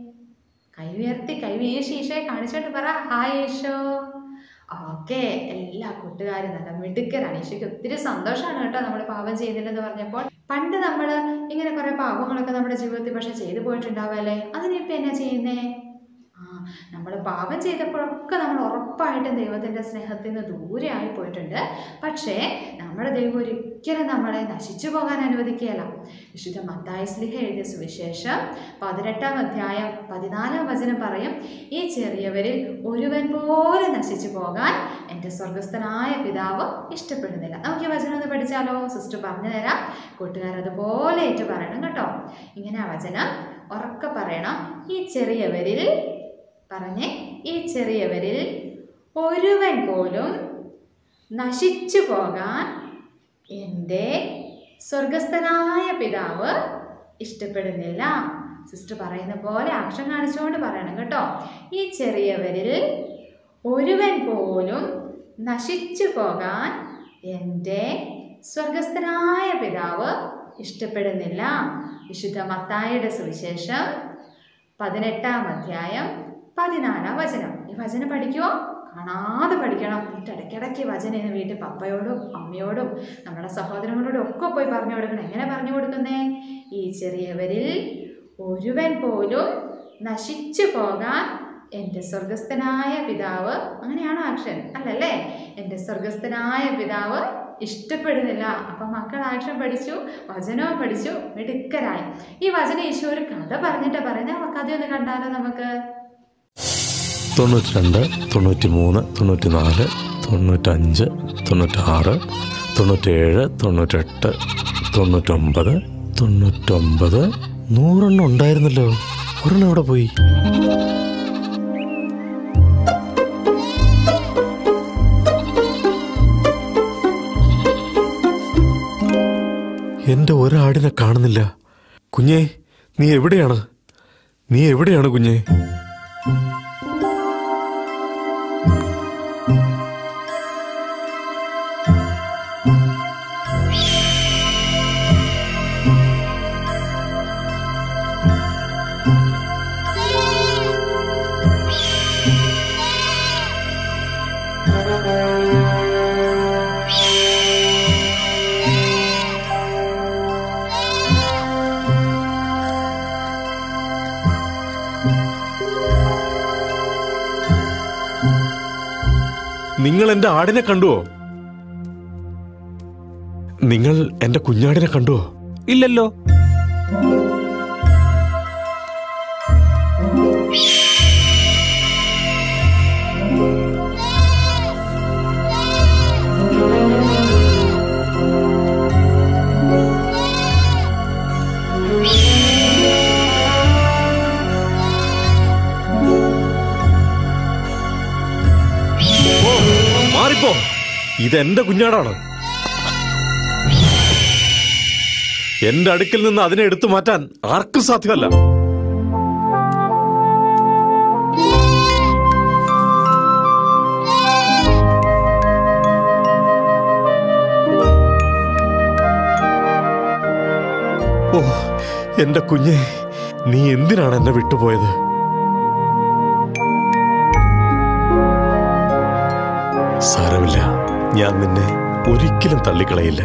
കൈ ഉയർത്തി കൈ വീശി ഈശോയെ കാണിച്ചോണ്ട് പറ ഹായ് ഈശോ ഓക്കെ എല്ലാ കൂട്ടുകാരും നല്ല മിടുക്കരാണ് ഈശോയ്ക്ക് ഒത്തിരി സന്തോഷമാണ് കേട്ടോ നമ്മൾ പാപം ചെയ്യുന്നില്ലെന്ന് പറഞ്ഞപ്പോൾ പണ്ട് നമ്മൾ ഇങ്ങനെ കുറേ പാപങ്ങളൊക്കെ നമ്മുടെ ജീവിതത്തിൽ പക്ഷെ ചെയ്തു പോയിട്ടുണ്ടാവല്ലേ അതിനിപ്പോൾ എന്നാ ചെയ്യുന്നേ ആ നമ്മൾ പാപം ചെയ്തപ്പോഴൊക്കെ നമ്മൾ ഉറപ്പായിട്ടും ദൈവത്തിൻ്റെ സ്നേഹത്തിൽ നിന്ന് ദൂരെ ആയി പോയിട്ടുണ്ട് പക്ഷേ നമ്മുടെ ദൈവം ഒരിക്കലും നമ്മളെ നശിച്ചു പോകാൻ അനുവദിക്കുകയല്ല വിശുദ്ധ മത്തായി സ്ലിഹ എഴുതിയ സുവിശേഷം പതിനെട്ടാം അധ്യായം പതിനാലാം വചനം പറയും ഈ ചെറിയവരിൽ ഒരുവൻ പോലും നശിച്ചു പോകാൻ എൻ്റെ സ്വർഗസ്ഥനായ പിതാവ് ഇഷ്ടപ്പെടുന്നില്ല നമുക്ക് ഈ വചനം ഒന്ന് പഠിച്ചാലോ സിസ്റ്റർ പറഞ്ഞു തരാം കൂട്ടുകാരതുപോലെ ഏറ്റു പറയണം കേട്ടോ ഇങ്ങനെ ആ വചനം ഉറക്കെ പറയണം ഈ ചെറിയവരിൽ പറഞ്ഞേ ഈ ചെറിയവരിൽ ഒരുവൻ പോലും നശിച്ചു പോകാൻ എൻ്റെ സ്വർഗസ്ഥനായ പിതാവ് ഇഷ്ടപ്പെടുന്നില്ല സിസ്റ്റർ പറയുന്ന പോലെ ആക്ഷൻ കാണിച്ചുകൊണ്ട് പറയണം കേട്ടോ ഈ ചെറിയവരിൽ ഒരുവൻ പോലും നശിച്ചു പോകാൻ എൻ്റെ സ്വർഗസ്ഥനായ പിതാവ് ഇഷ്ടപ്പെടുന്നില്ല വിശുദ്ധ മത്തായിയുടെ സുവിശേഷം പതിനെട്ടാം അധ്യായം പതിനാലാം വചനം ഈ വചനം പഠിക്കുമോ കാണാതെ പഠിക്കണം എന്നിട്ട് ഇടയ്ക്കിടയ്ക്ക് ഈ വചനം ഇന്ന് വീട്ടിൽ പപ്പയോടും അമ്മയോടും നമ്മുടെ സഹോദരങ്ങളോടും ഒക്കെ പോയി പറഞ്ഞു കൊടുക്കണം എങ്ങനെ പറഞ്ഞു കൊടുക്കുന്നേ ഈ ചെറിയവരിൽ ഒരുവൻ പോലും നശിച്ചു പോകാൻ എൻ്റെ സ്വർഗസ്ഥനായ പിതാവ് അങ്ങനെയാണോ ആക്ഷൻ അല്ലല്ലേ എൻ്റെ സ്വർഗസ്ഥനായ പിതാവ് ഇഷ്ടപ്പെടുന്നില്ല അപ്പം മക്കൾ ആക്ഷൻ പഠിച്ചു വചനവും പഠിച്ചു മിടുക്കരായി ഈ വചന ഈശോ ഒരു കഥ പറഞ്ഞിട്ടാ പറയുന്നത് ആ കഥയൊന്ന് കണ്ടാലോ നമുക്ക് തൊണ്ണൂറ്റി രണ്ട് തൊണ്ണൂറ്റി മൂന്ന് തൊണ്ണൂറ്റി നാല് തൊണ്ണൂറ്റഞ്ച് തൊണ്ണൂറ്റാറ് തൊണ്ണൂറ്റേഴ് തൊണ്ണൂറ്റെട്ട് തൊണ്ണൂറ്റൊമ്പത് തൊണ്ണൂറ്റൊമ്പത് നൂറെണ്ണം ഉണ്ടായിരുന്നല്ലോ ഒരെണ്ണം എവിടെ പോയി എന്റെ ഒരാടിനെ കാണുന്നില്ല കുഞ്ഞേ നീ എവിടെയാണ് നീ എവിടെയാണ് കുഞ്ഞേ നിങ്ങൾ എന്റെ ആടിനെ കണ്ടുവോ നിങ്ങൾ എന്റെ കുഞ്ഞാടിനെ കണ്ടുവോ ഇല്ലല്ലോ ഓ, മാറിപ്പോ ഇതെന്റെ കുഞ്ഞാടാണ് എന്റെ അടുക്കിൽ നിന്ന് അതിനെ എടുത്തു മാറ്റാൻ ആർക്കും സാധ്യമല്ല ഓ എന്റെ കുഞ്ഞെ നീ എന്തിനാണ് എന്നെ വിട്ടുപോയത് സാരമില്ല ഞാൻ നിന്നെ ഒരിക്കലും തള്ളിക്കളയില്ല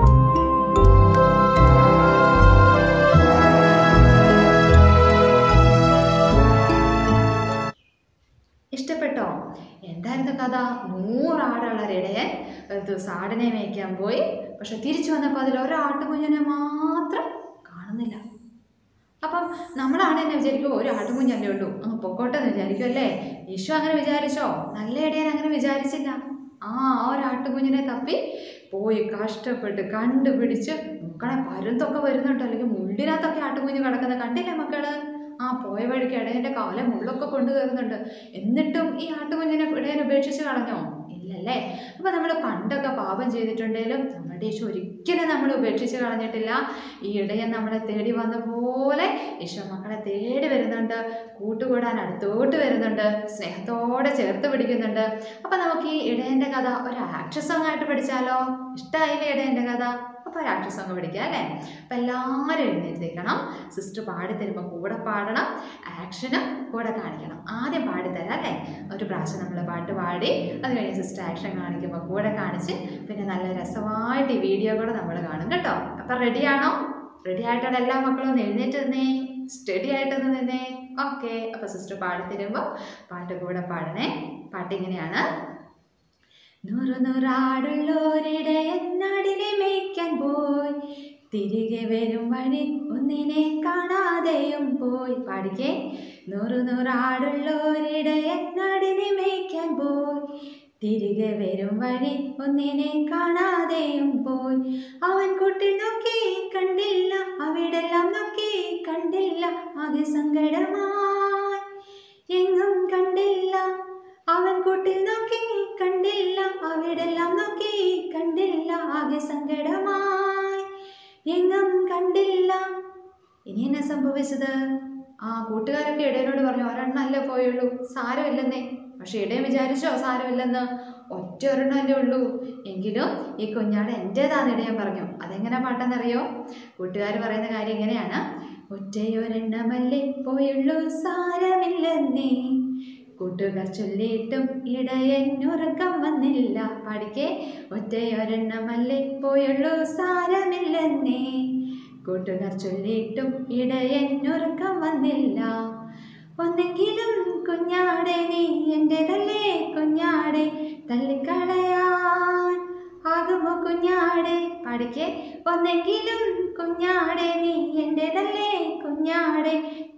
ഇഷ്ടപ്പെട്ടോ എന്തായിരുന്നു കഥ നൂറാടുള്ള ഇടയൻ ഒരു ദിവസം ആടിനെ മേയ്ക്കാൻ പോയി പക്ഷെ തിരിച്ചു വന്നപ്പോൾ അതിൽ ഒരാട്ടുകുഞ്ഞിനെ മാത്രം കാണുന്നില്ല അപ്പം നമ്മളാണ് എന്നെ വിചാരിക്കും ഒരു ആട്ടുകുഞ്ഞല്ലേ ഉള്ളൂ അങ്ങ് പൊക്കോട്ടെ എന്ന് വിചാരിക്കും അല്ലേ ഈശോ അങ്ങനെ വിചാരിച്ചോ നല്ല ഇടയൻ അങ്ങനെ വിചാരിച്ചില്ല ആ ആ ഒരു ആട്ടുകുഞ്ഞിനെ തപ്പി പോയി കഷ്ടപ്പെട്ട് കണ്ടുപിടിച്ച് നോക്കണേ പരുന്തൊക്കെ വരുന്നുണ്ട് അല്ലെങ്കിൽ മുള്ളിനകത്തൊക്കെ ആട്ടുകുഞ്ഞ് കിടക്കുന്നത് കണ്ടില്ലേ മക്കള് ആ പോയ വഴിക്ക് ഇടയൻ്റെ കാലം മുള്ളൊക്കെ കൊണ്ടു കയറുന്നുണ്ട് എന്നിട്ടും ഈ ആട്ടുകുഞ്ഞിനെ ഇടയൻ ഉപേക്ഷിച്ച് കളഞ്ഞോ ഇല്ലല്ലേ അപ്പോൾ നമ്മൾ പണ്ടൊക്കെ പാപം ചെയ്തിട്ടുണ്ടെങ്കിലും നമ്മുടെ ഈശോ ഒരിക്കലും നമ്മൾ ഉപേക്ഷിച്ച് കളഞ്ഞിട്ടില്ല ഈ ഇടയൻ നമ്മളെ തേടി വന്ന പോലെ ഈശോ മക്കളെ തേടി വരുന്നുണ്ട് കൂട്ടുകൂടാൻ അടുത്തോട്ട് വരുന്നുണ്ട് സ്നേഹത്തോടെ ചേർത്ത് പിടിക്കുന്നുണ്ട് അപ്പം നമുക്ക് ഈ ഇടയൻ്റെ കഥ ഒരു ആക്ഷൻ സോങ് ആയിട്ട് പഠിച്ചാലോ ഇഷ്ടമായില്ലേ ഇടയൻ്റെ കഥ അപ്പോൾ ഒരു ആക്ഷൻ സോങ് പഠിക്കാം അല്ലേ അപ്പം എല്ലാവരും എഴുന്നേറ്റിരിക്കണം സിസ്റ്റർ പാടിത്തരുമ്പോൾ കൂടെ പാടണം ആക്ഷനും കൂടെ കാണിക്കണം ആദ്യം പാടിത്തരാം അല്ലേ ഒരു പ്രാവശ്യം നമ്മൾ പാട്ട് പാടി അത് കഴിഞ്ഞ് സിസ്റ്റർ ആക്ഷൻ കാണിക്കുമ്പോൾ കൂടെ കാണിച്ച് പിന്നെ നല്ല രസമായിട്ട് ഈ വീഡിയോ കൂടെ നമ്മൾ കാണും കേട്ടോ അപ്പം റെഡിയാണോ റെഡി ആയിട്ടാണ് എല്ലാ മക്കളും ഒന്ന് എഴുന്നേറ്റ് നിന്നേ സ്റ്റഡി ആയിട്ടൊന്ന് നിന്നേ ഓക്കെ അപ്പോൾ സിസ്റ്റർ പാടിത്തരുമ്പോൾ പാട്ട് കൂടെ പാടണേ പാട്ട് ഇങ്ങനെയാണ് നൂറു നൂറാടുള്ളോരിടയൻ നാടിനെ മേയ്ക്കാൻ പോയി തിരികെ വരും വഴി ഒന്നിനെ കാണാതെയും പോയി പാടിക്കേ നൂറു നൂറാടുള്ളോരിടയൻ നാടിനെ മേയ്ക്കാൻ പോയി തിരികെ വരും വഴി ഒന്നിനെ കാണാതെയും പോയി അവൻ കൂട്ടിൽ നോക്കി കണ്ടില്ല അവിടെല്ലാം നോക്കി കണ്ടില്ല ആകെ സങ്കടമായി എങ്ങും കണ്ടില്ല അവൻ കൂട്ടിൽ നോക്കി കണ്ടില്ല അവിടെല്ലാം നോക്കി കണ്ടില്ല ആകെ സങ്കടമായി എങ്ങും കണ്ടില്ല ഇനി എന്നാ സംഭവിച്ചത് ആ കൂട്ടുകാരൊക്കെ ഇടയനോട് പറഞ്ഞു ഒരെണ്ണല്ലേ പോയുള്ളൂ സാരമില്ലെന്നേ പക്ഷെ ഇടയൻ വിചാരിച്ചോ സാരമില്ലെന്ന് ഒറ്റ ഒരെണ്ണമല്ലേ ഉള്ളൂ എങ്കിലും ഈ കുഞ്ഞാട് എൻ്റേതാന്ന് ഇടയൻ പറഞ്ഞു അതെങ്ങനെ പാട്ടെന്നറിയോ കൂട്ടുകാർ പറയുന്ന കാര്യം ഇങ്ങനെയാണ് ഒറ്റയൊരെണ്ണമല്ലേ പോയുള്ളൂ സാരമില്ലെന്നേ കൂട്ടുകാർ ചൊല്ലിയിട്ടും ഇടയനുറക്കം വന്നില്ല പാടിക്കേ ഒറ്റയൊരെണ്ണമല്ലേ പോയുള്ളൂ സാരമില്ലെന്നേ കൂട്ടുകാർ ചൊല്ലിയിട്ടും ഇടയനുറക്കം വന്നില്ല ഒന്നെങ്കിലും കുഞ്ഞാടെ നീ എൻ്റെതല്ലേ കുഞ്ഞാടെ തള്ളിക്കളയാൻ ആകുമോ കുഞ്ഞാടെ പാടിക്കേ ഒന്നെങ്കിലും കുഞ്ഞാടെ നീ എൻ്റെതല്ലേ കുഞ്ഞാടെ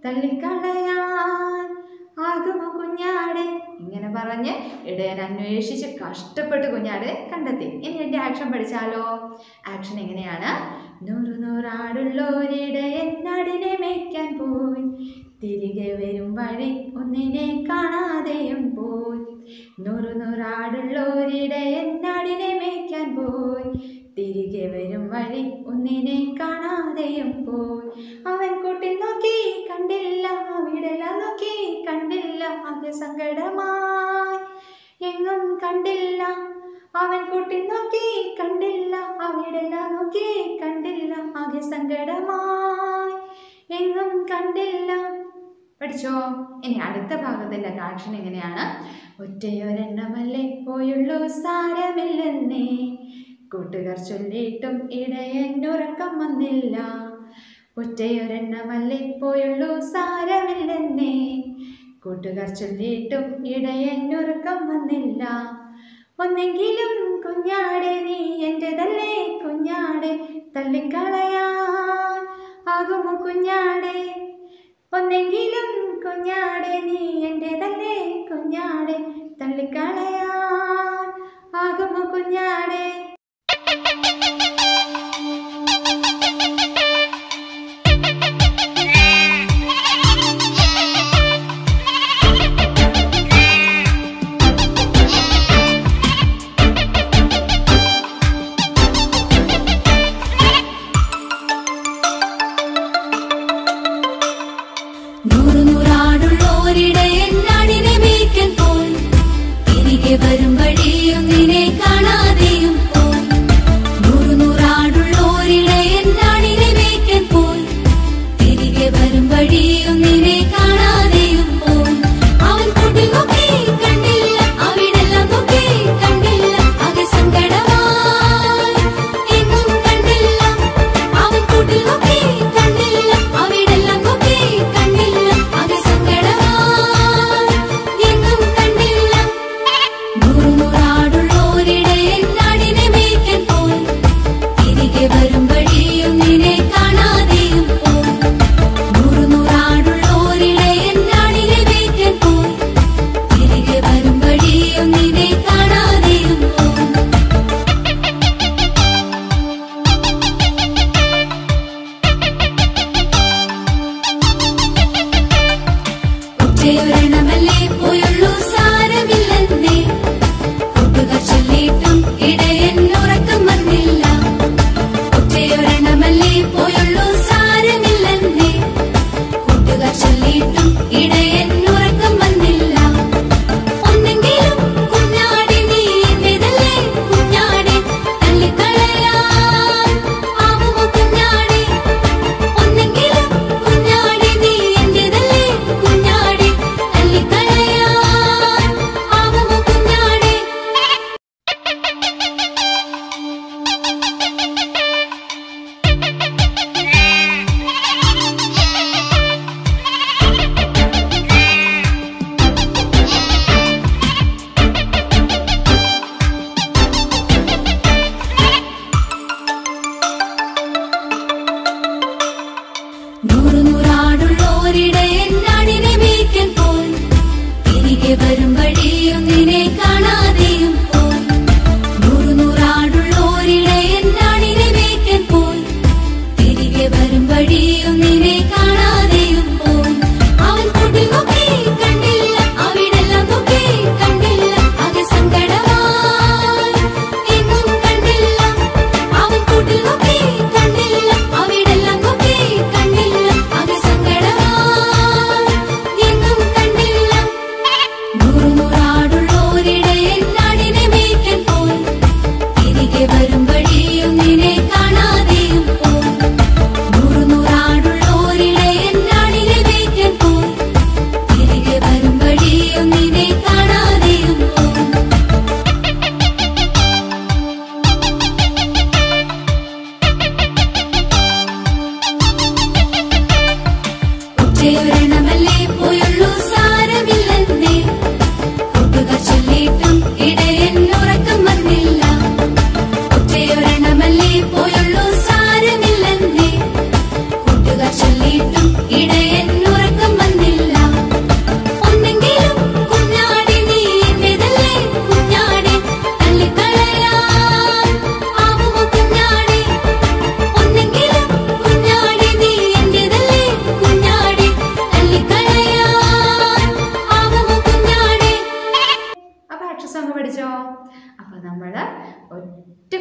തള്ളിക്കളയാൻ ആകുമോ കുഞ്ഞാടെ ഇങ്ങനെ പറഞ്ഞ് ഇടയൻ അന്വേഷിച്ച് കഷ്ടപ്പെട്ട് കുഞ്ഞാടെ കണ്ടെത്തി ഇനി എൻ്റെ ആക്ഷൻ പഠിച്ചാലോ ആക്ഷൻ എങ്ങനെയാണ് നൂറ് നൂറാടുള്ളോരിടയൻ നാടിനെ മേയ്ക്കാൻ പോയി തിരികെ വരും വഴി ഒന്നിനെ കാണാതെയും പോയി നൂറ് നൂറാടുള്ളോരിടയൻ നാടിനെ മേയ്ക്കാൻ പോയി തിരികെ വരും വഴി ഒന്നിനെ കാണാതെയും പോയി അവൻ കൂട്ടിൽ നോക്കി കണ്ടില്ല അവിടെല്ലാം നോക്കി കണ്ടില്ല ആകെ സങ്കടമായി എങ്ങും കണ്ടില്ല അവൻ കൂട്ടിൽ നോക്കി കണ്ടില്ല അവിടെല്ലാം നോക്കി കണ്ടില്ല ആകെ സങ്കടമായി എങ്ങും കണ്ടില്ല പഠിച്ചോ ഇനി അടുത്ത ഭാഗത്തിൻ്റെ ആക്ഷൻ എങ്ങനെയാണ് ഒറ്റയൊരെണ്ണമല്ലേ പോയുള്ളൂ സാരമില്ലെന്നേ കൂട്ടുകാർ ചൊല്ലിയിട്ടും ഇടയനുറക്കം വന്നില്ല ഒറ്റയൊരെണ്ണമല്ലേ പോയുള്ളൂ സാരമില്ലെന്നേ കൂട്ടുകാർ ചൊല്ലിയിട്ടും ഇടയനുറക്കം വന്നില്ല ഒന്നെങ്കിലും കുഞ്ഞാടെ നീ എൻ്റെതല്ലേ കുഞ്ഞാടെ തള്ളിക്കളയാൻ ആകുമോ കുഞ്ഞാടെ ഒന്നെങ്കിലും കുഞ്ഞാടെ നീ എൻ്റെതല്ലേ കുഞ്ഞാടെ തള്ളിക്കളയാൻ ആകുമോ കുഞ്ഞാടെ നൂറു നൂറാടുള്ളോരിടയൻ നാടിനെ മേയ്ക്കാൻ പോയി തിരികെ വരും വഴിയൊന്നിനെ കാണാതെ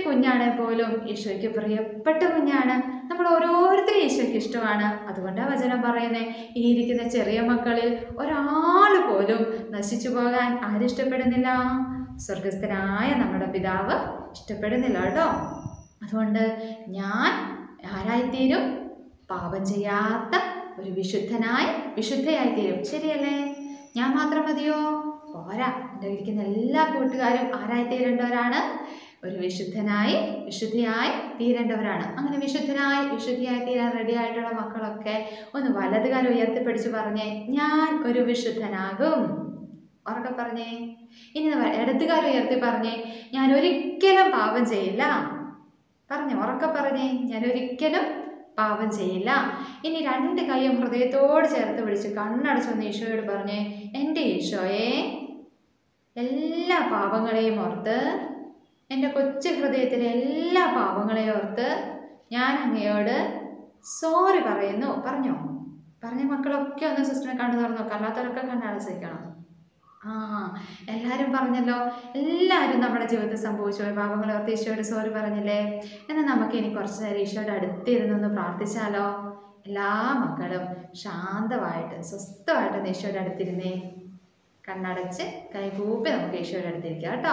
കുഞ്ഞാണെ പോലും ഈശോയ്ക്ക് പ്രിയപ്പെട്ട കുഞ്ഞാണ് നമ്മൾ ഓരോരുത്തരും ഈശോയ്ക്ക് ഇഷ്ടമാണ് അതുകൊണ്ടാണ് വചനം പറയുന്നത് ഈ ഇരിക്കുന്ന ചെറിയ മക്കളിൽ ഒരാൾ പോലും നശിച്ചു പോകാൻ ആരിഷ്ടപ്പെടുന്നില്ല സ്വർഗസ്ഥനായ നമ്മുടെ പിതാവ് ഇഷ്ടപ്പെടുന്നില്ല കേട്ടോ അതുകൊണ്ട് ഞാൻ ആരായിത്തീരും പാപം ചെയ്യാത്ത ഒരു വിശുദ്ധനായി വിശുദ്ധയായിത്തീരും ശരിയല്ലേ ഞാൻ മാത്രം മതിയോ പോരാ എൻ്റെ ഇരിക്കുന്ന എല്ലാ കൂട്ടുകാരും ആരായി തീരേണ്ടവരാണ് ഒരു വിശുദ്ധനായി വിശുദ്ധിയായി തീരേണ്ടവരാണ് അങ്ങനെ വിശുദ്ധനായി വിശുദ്ധിയായി തീരാൻ റെഡി ആയിട്ടുള്ള മക്കളൊക്കെ ഒന്ന് വലതുകാലം ഉയർത്തിപ്പിടിച്ച് പറഞ്ഞേ ഞാൻ ഒരു വിശുദ്ധനാകും ഉറക്കെ പറഞ്ഞേ ഇനി വ- ഇടതുകാലം ഉയർത്തി പറഞ്ഞേ ഞാൻ ഒരിക്കലും പാപം ചെയ്യില്ല പറഞ്ഞേ ഉറക്കെ പറഞ്ഞേ ഞാൻ ഒരിക്കലും പാപം ചെയ്യില്ല ഇനി രണ്ട് കൈയും ഹൃദയത്തോട് ചേർത്ത് പിടിച്ച് കണ്ണടച്ചൊന്ന് ഈശോയോട് പറഞ്ഞേ എൻ്റെ ഈശോയെ എല്ലാ പാപങ്ങളെയും ഓർത്ത് എൻ്റെ കൊച്ചു ഹൃദയത്തിലെ എല്ലാ പാപങ്ങളെയും ഓർത്ത് ഞാൻ അങ്ങയോട് സോറി പറയുന്നു പറഞ്ഞോ പറഞ്ഞ മക്കളൊക്കെ ഒന്ന് സിസ്റ്ററിനെ കണ്ടു തുറന്നു നോക്കാം അല്ലാത്തവരൊക്കെ കണ്ണടച്ചിരിക്കണം ആ എല്ലാവരും പറഞ്ഞല്ലോ എല്ലാവരും നമ്മുടെ ജീവിതത്തിൽ സംഭവിച്ചു പോയ പാപങ്ങൾ ഓർത്ത് ഈശോയോട് സോറി പറഞ്ഞില്ലേ എന്നാൽ നമുക്ക് ഇനി കുറച്ച് നേരം ഈശോയുടെ അടുത്തിരുന്നൊന്ന് പ്രാർത്ഥിച്ചാലോ എല്ലാ മക്കളും ശാന്തമായിട്ട് സ്വസ്ഥമായിട്ട് ഒന്ന് ഈശോയുടെ അടുത്തിരുന്നേ കണ്ണടച്ച് കൈകൂപ്പി നമുക്ക് ഈശോയുടെ അടുത്തിരിക്കാം കേട്ടോ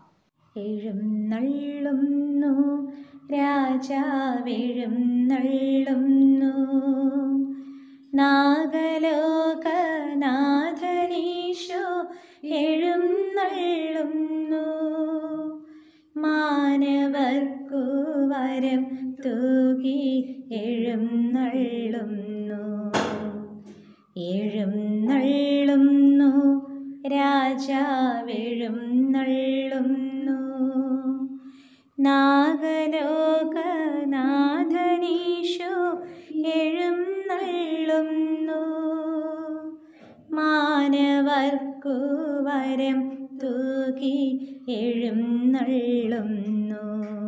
എഴുന്നള്ളുന്നു രാജാവെഴുന്നള്ളുന്നു നാഗലോകനാഥനീശോ എഴുന്നള്ളുന്നു മാനവർക്കു വരം തൂകി എഴുന്നള്ളുന്നു എഴുന്നള്ളുന്നു രാജാവെഴുന്നള്ളുന്നു നാഗലോകനാഥനീശോ എഴുന്നള്ളുന്നു മാനവർക്കു വരം തൂകി എഴുന്നള്ളുന്നു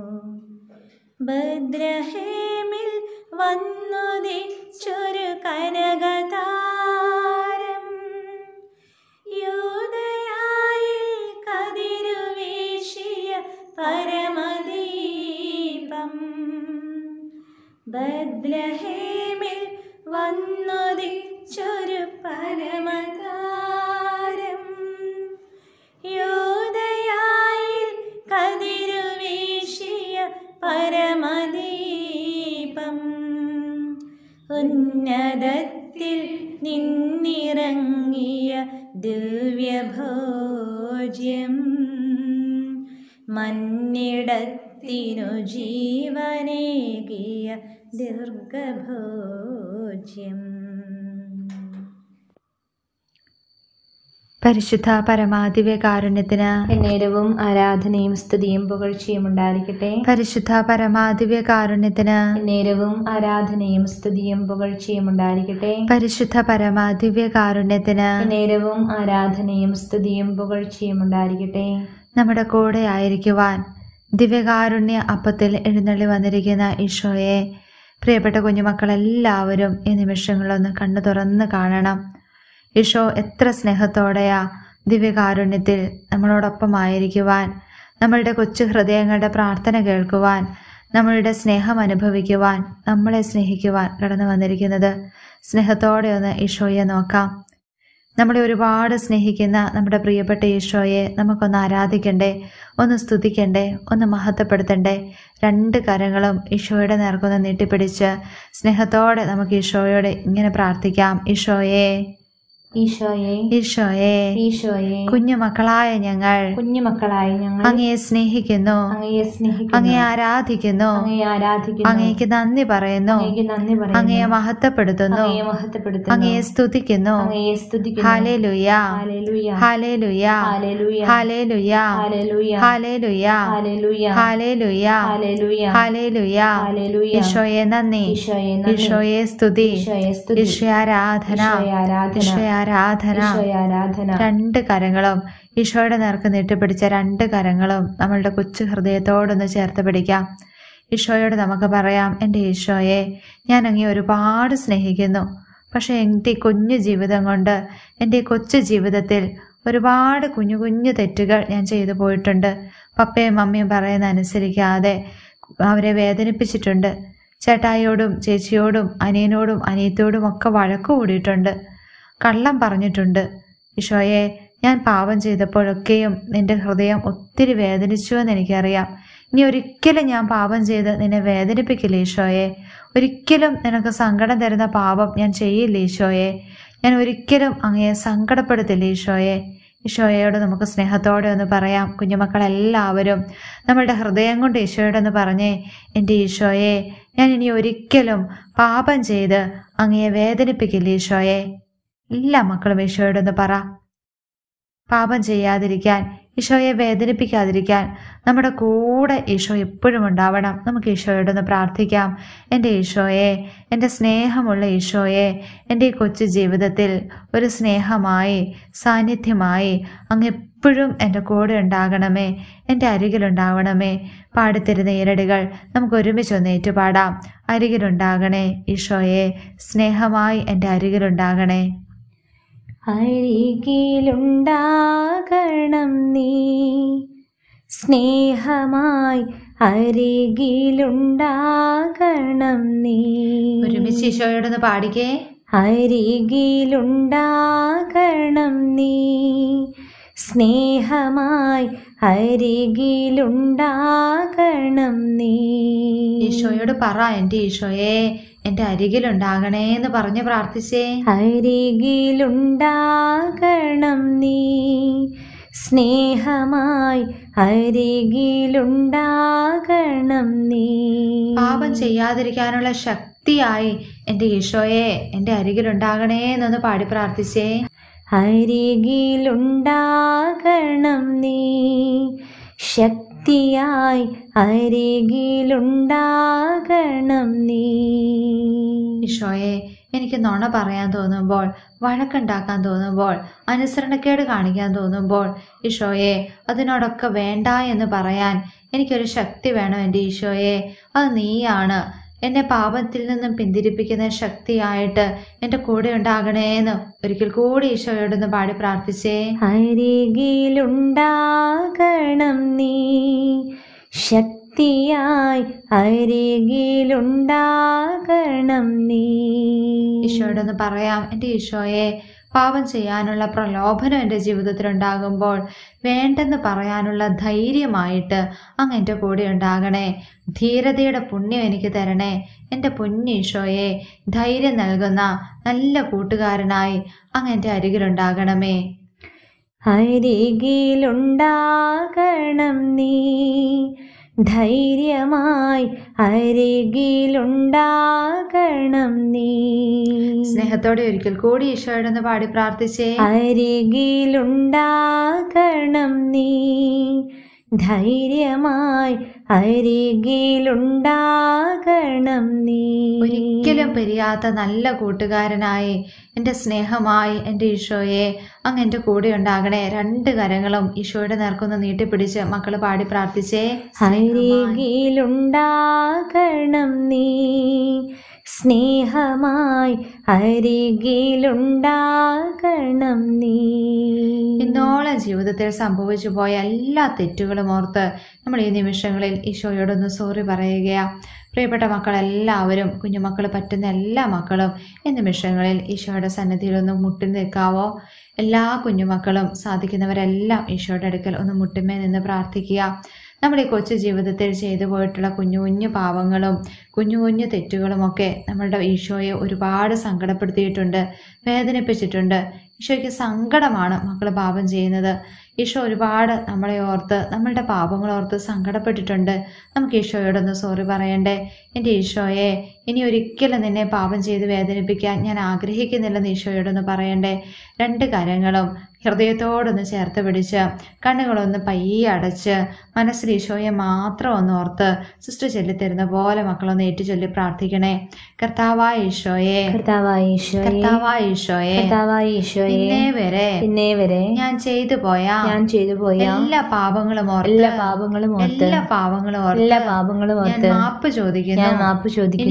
ഭദ്രഹേമിൽ വന്നുദിച്ചൊരു കനകതാരം യൂതയായിൽ കതിരുവീശിയ പരമദീപം ഭദ്രഹേമിൽ വന്നുദിച്ചൊരു പരമതാരം യൂതയായിൽ കതിരുവീശിയ പരമദീപം ഉന്നതത്തിൽ നിന്നിറങ്ങിയ ദിവ്യഭോജ്യം മന്നിടത്തിനു ജീവനേകിയ ദീർഘഭോജ്യം പരിശുദ്ധ പരമാദിവ്യ കാരുണ്യത്തിന് എന്നേരവും ആരാധനയും സ്തുതിയും പുകഴ്ചയും ഉണ്ടായിരിക്കട്ടെ പരിശുദ്ധ പരമാദിവ്യ കാരുണ്യത്തിന് എന്നേരവും ആരാധനയും സ്തുതിയും പുകഴ്ചയും ഉണ്ടായിരിക്കട്ടെ പരിശുദ്ധ പരമാദിവ്യ കാരുണ്യത്തിന് എന്നേരവും ആരാധനയും സ്തുതിയും പുകഴ്ചയും ഉണ്ടായിരിക്കട്ടെ നമ്മുടെ കൂടെ ആയിരിക്കുവാൻ ദിവ്യകാരുണ്യ അപ്പത്തിൽ എഴുന്നള്ളി വന്നിരിക്കുന്ന ഈശോയെ പ്രിയപ്പെട്ട കുഞ്ഞുമക്കളെല്ലാവരും ഈ നിമിഷങ്ങളൊന്ന് കണ്ണു തുറന്ന് കാണണം ഈശോ എത്ര സ്നേഹത്തോടെയാ ദിവ്യകാരുണ്യത്തിൽ നമ്മളോടൊപ്പമായിരിക്കുവാൻ നമ്മളുടെ കൊച്ചു ഹൃദയങ്ങളുടെ പ്രാർത്ഥന കേൾക്കുവാൻ നമ്മളുടെ സ്നേഹം അനുഭവിക്കുവാൻ നമ്മളെ സ്നേഹിക്കുവാൻ കടന്നു വന്നിരിക്കുന്നത് സ്നേഹത്തോടെ ഒന്ന് ഈശോയെ നോക്കാം നമ്മളെ ഒരുപാട് സ്നേഹിക്കുന്ന നമ്മുടെ പ്രിയപ്പെട്ട ഈശോയെ നമുക്കൊന്ന് ആരാധിക്കണ്ടേ ഒന്ന് സ്തുതിക്കണ്ടേ ഒന്ന് മഹത്വപ്പെടുത്തണ്ടേ രണ്ട് കരങ്ങളും ഈശോയുടെ നേർക്കൊന്ന് നീട്ടിപ്പിടിച്ച് സ്നേഹത്തോടെ നമുക്ക് ഈശോയോട് ഇങ്ങനെ പ്രാർത്ഥിക്കാം ഈശോയെ ഈശോയെ ഈശോയെ ഈശോയെ കുഞ്ഞു മക്കളായ ഞങ്ങൾ കുഞ്ഞുമക്കളായി ഞങ്ങൾ അങ്ങയെ സ്നേഹിക്കുന്നു അങ്ങയെ സ്നേഹിക്കുന്നു അങ്ങയെ ആരാധിക്കുന്നു അങ്ങയെ ആരാധിക്കുന്നു അങ്ങേക്ക് നന്ദി പറയുന്നു അങ്ങേക്ക് നന്ദി പറയുന്നു അങ്ങയെ മഹത്വപ്പെടുത്തുന്നു അങ്ങയെ മഹത്വപ്പെടുത്തുന്നു അങ്ങയെ സ്തുതിക്കുന്നു അങ്ങയെ സ്തുതിക്കുന്നു ഹാലേലുയ ഹല്ലേലൂയ ഹാലേലുയ ഹല്ലേലൂയ ഹാലേലുയ ഹല്ലേലൂയ ഹാലേലുയ ഹല്ലേലൂയ ഹാലേലുയ ഹല്ലേലൂയ ഹാലേലുയ ഹല്ലേലൂയ ഈശോയെ നന്ദി ഈശോയെ നന്ദി. ഈശോയെ സ്തുതി ഈശോയെ സ്തുതി ഈശോയാരാധന ഈശോയെ ആരാധന ഈശോയാരാധന ഈശോയെ ആരാധന രണ്ട് കരങ്ങളും ഈശോയുടെ നേർക്ക് നീട്ടിപ്പിടിച്ച രണ്ട് കരങ്ങളും നമ്മളുടെ കൊച്ചു ഹൃദയത്തോടൊന്ന് ചേർത്ത് പിടിക്കാം ഈശോയോട് നമുക്ക് പറയാം എൻ്റെ ഈശോയെ ഞാൻ അങ്ങേ ഒരുപാട് സ്നേഹിക്കുന്നു പക്ഷേ എൻ്റെ ഈ കുഞ്ഞു ജീവിതം കൊണ്ട് എൻ്റെ ഈ കൊച്ചു ജീവിതത്തിൽ ഒരുപാട് കുഞ്ഞു കുഞ്ഞു തെറ്റുകൾ ഞാൻ ചെയ്തു പോയിട്ടുണ്ട് പപ്പയും മമ്മിയും പറയുന്ന അനുസരിക്കാതെ അവരെ വേദനിപ്പിച്ചിട്ടുണ്ട് ചേട്ടായിയോടും ചേച്ചിയോടും അനിയനോടും അനിയത്തോടും ഒക്കെ വഴക്ക് കൂടിയിട്ടുണ്ട് കള്ളം പറഞ്ഞിട്ടുണ്ട് ഈശോയെ ഞാൻ പാപം ചെയ്തപ്പോഴൊക്കെയും നിന്റെ ഹൃദയം ഒത്തിരി വേദനിച്ചുവെന്ന് എനിക്കറിയാം ഇനി ഒരിക്കലും ഞാൻ പാപം ചെയ്ത് നിന്നെ വേദനിപ്പിക്കില്ല ഈശോയെ ഒരിക്കലും നിനക്ക് സങ്കടം തരുന്ന പാപം ഞാൻ ചെയ്യില്ല ഈശോയെ ഞാൻ ഒരിക്കലും അങ്ങയെ സങ്കടപ്പെടുത്തില്ല ഈശോയെ ഈശോയോട് നമുക്ക് സ്നേഹത്തോടെ ഒന്ന് പറയാം കുഞ്ഞുമക്കളെല്ലാവരും നമ്മളുടെ ഹൃദയം കൊണ്ട് ഈശോയോട് ഒന്ന് പറഞ്ഞേ എൻ്റെ ഈശോയെ ഞാൻ ഇനി ഒരിക്കലും പാപം ചെയ്ത് അങ്ങയെ വേദനിപ്പിക്കില്ല ഈശോയെ എല്ലാ മക്കളും ഈശോയോടൊന്ന് പറ പാപം ചെയ്യാതിരിക്കാൻ ഈശോയെ വേദനിപ്പിക്കാതിരിക്കാൻ നമ്മുടെ കൂടെ ഈശോ എപ്പോഴും ഉണ്ടാവണം നമുക്ക് ഈശോയോടൊന്ന് പ്രാർത്ഥിക്കാം എൻ്റെ ഈശോയെ എൻ്റെ സ്നേഹമുള്ള ഈശോയെ എൻ്റെ ഈ കൊച്ചു ജീവിതത്തിൽ ഒരു സ്നേഹമായി സാന്നിധ്യമായി അങ്ങ് എപ്പോഴും എൻ്റെ കൂടെ ഉണ്ടാകണമേ എൻ്റെ അരികിലുണ്ടാവണമേ പാടിത്തരുന്ന ഈരടികൾ നമുക്ക് ഒരുമിച്ചൊന്ന് ഏറ്റുപാടാം അരികിലുണ്ടാകണേ ഈശോയെ സ്നേഹമായി എൻ്റെ അരികിലുണ്ടാകണേ അരികിലുണ്ടാകണം നീ സ്നേഹമായി അരികിലുണ്ടാകണം നീ ഒരുമിച്ച് ഈശോയോടൊന്ന് പാടിക്കേ അരികിലുണ്ടാകണം നീ സ്നേഹമായി അരികിലുണ്ടാകണം നീ ഈശോയോട് പറ എൻ്റെ ഈശോയെ എൻ്റെ അരികിലുണ്ടാകണേ എന്ന് പറഞ്ഞ് പ്രാർത്ഥിച്ചേ അരികിലുണ്ടാകണം നീ സ്നേഹമായി അരികിലുണ്ടാകണം നീ പാപം ചെയ്യാതിരിക്കാനുള്ള ശക്തിയായി എൻ്റെ ഈശോയെ എൻ്റെ അരികിലുണ്ടാകണേ എന്നൊന്ന് പാടി പ്രാർത്ഥിച്ചേ അരികിലുണ്ടാകണം നീ ശക്തിയായി അരികിലുണ്ടാകണം നീ ഈശോയെ എനിക്ക് നുണ പറയാൻ തോന്നുമ്പോൾ വഴക്കുണ്ടാക്കാൻ തോന്നുമ്പോൾ അനുസരണക്കേട് കാണിക്കാൻ തോന്നുമ്പോൾ ഈശോയെ അതിനോടൊക്കെ വേണ്ട എന്ന് പറയാൻ എനിക്കൊരു ശക്തി വേണം എൻ്റെ ഈശോയെ അത് നീയാണ് എന്നെ പാപത്തിൽ നിന്നും പിന്തിരിപ്പിക്കുന്ന ശക്തിയായിട്ട് എൻ്റെ കൂടെ ഉണ്ടാകണേന്ന് ഒരിക്കൽ കൂടി ഈശോയോടൊന്ന് പാടി പ്രാർത്ഥിച്ചേ അരികിലുണ്ടാകണം നീ ശക്തിയായി അരികിലുണ്ടാകണം നീ ഈശോയോടൊന്ന് പറയാം എൻ്റെ ഈശോയെ പാപം ചെയ്യാനുള്ള പ്രലോഭനം എൻ്റെ ജീവിതത്തിൽ ഉണ്ടാകുമ്പോൾ വേണ്ടെന്ന് പറയാനുള്ള ധൈര്യമായിട്ട് അങ്ങ് എൻ്റെ കൂടെ ഉണ്ടാകണേ ധീരതയുടെ പുണ്യം എനിക്ക് തരണേ എൻ്റെ പൊന്നീശോയെ ധൈര്യം നൽകുന്ന നല്ല കൂട്ടുകാരനായി അങ്ങ് എൻ്റെ അരികിലുണ്ടാകണമേ അരികിലുണ്ടാകണം നീ ധൈര്യമായി അരികിലുണ്ടാകണം നീ സ്നേഹത്തോടെ ഒരിക്കൽ കൂടി ഈശോയോടൊന്ന് പാടി പ്രാർത്ഥിച്ചേ അരികിലുണ്ടാകണം നീ ധൈര്യമായി അരികിലുണ്ടാകണം നീ ഒരിക്കലും പിരിയാത്ത നല്ല കൂട്ടുകാരനായി എൻ്റെ സ്നേഹമായി എൻ്റെ ഈശോയെ അങ്ങ് എൻ്റെ കൂടെ ഉണ്ടാകണേ രണ്ട് കരങ്ങളും ഈശോയുടെ നേർക്കൊന്ന് നീട്ടിപ്പിടിച്ച് മക്കൾ പാടി പ്രാർത്ഥിച്ചേ അരികിലുണ്ടാകണം നീ സ്നേഹമായി അരികിലുണ്ടാകണം നീ ഇന്നോളം ജീവിതത്തിൽ സംഭവിച്ചു പോയ എല്ലാ തെറ്റുകളും ഓർത്ത് നമ്മൾ ഈ നിമിഷങ്ങളിൽ ഈശോയോടൊന്ന് സോറി പറയുകയാ പ്രിയപ്പെട്ട മക്കളെല്ലാവരും കുഞ്ഞുമക്കൾ പറ്റുന്ന എല്ലാ മക്കളും ഈ നിമിഷങ്ങളിൽ ഈശോയുടെ സന്നിധിയിൽ ഒന്ന് മുട്ടി നിൽക്കാവോ എല്ലാ കുഞ്ഞുമക്കളും സാധിക്കുന്നവരെല്ലാം ഈശോയുടെ അടുക്കൽ ഒന്ന് മുട്ടുമേ നിന്ന് പ്രാർത്ഥിക്കുക നമ്മുടെ ഈ കൊച്ചു ജീവിതത്തിൽ ചെയ്തു പോയിട്ടുള്ള കുഞ്ഞു കുഞ്ഞു പാവങ്ങളും കുഞ്ഞു കുഞ്ഞു തെറ്റുകളുമൊക്കെ നമ്മളുടെ ഈശോയെ ഒരുപാട് സങ്കടപ്പെടുത്തിയിട്ടുണ്ട് വേദനിപ്പിച്ചിട്ടുണ്ട് ഈശോയ്ക്ക് സങ്കടമാണ് മക്കൾ പാപം ചെയ്യുന്നത് ഈശോ ഒരുപാട് നമ്മളെ ഓർത്ത് നമ്മളുടെ പാപങ്ങൾ ഓർത്ത് സങ്കടപ്പെട്ടിട്ടുണ്ട് നമുക്ക് ഈശോയോടൊന്ന് സോറി പറയണ്ടേ എൻ്റെ ഈശോയെ ഇനി ഒരിക്കലും നിന്നെ പാപം ചെയ്ത് വേദനിപ്പിക്കാൻ ഞാൻ ആഗ്രഹിക്കുന്നില്ലെന്ന് ഈശോയോടൊന്ന് പറയണ്ടേ രണ്ട് കരങ്ങളും ഹൃദയത്തോടൊന്ന് ചേർത്ത് പിടിച്ച് കണ്ണുകളൊന്ന് പയ്യെ അടച്ച് മനസ്സിൽ ഈശോയെ മാത്രം ഒന്ന് ഓർത്ത് സിസ്റ്റർ ചൊല്ലിത്തരുന്ന പോലെ മക്കളൊന്ന് ഏറ്റുചൊല്ലി പ്രാർത്ഥിക്കണേ കർത്താവായ ഈശോയെ കർത്താവായ ഈശോയെ കർത്താവായ ഈശോയെ കർത്താവായ ഈശോയെ ഇന്നേ വരെ ഇന്നേ വരെ ഞാൻ ചെയ്തു പോയ ഞാൻ ചെയ്തു പോയ എല്ലാ പാപങ്ങളും ഓർത്ത് എല്ലാ പാപങ്ങളും ഓർത്ത് എല്ലാ പാപങ്ങളും ഓർത്ത് എല്ലാ പാപങ്ങളും ഞാൻ ഓർത്ത് മാപ്പ് ചോദിക്കുന്നു ഞാൻ മാപ്പ് ഇനി ചോദിക്കുന്നു ഒരിക്കലും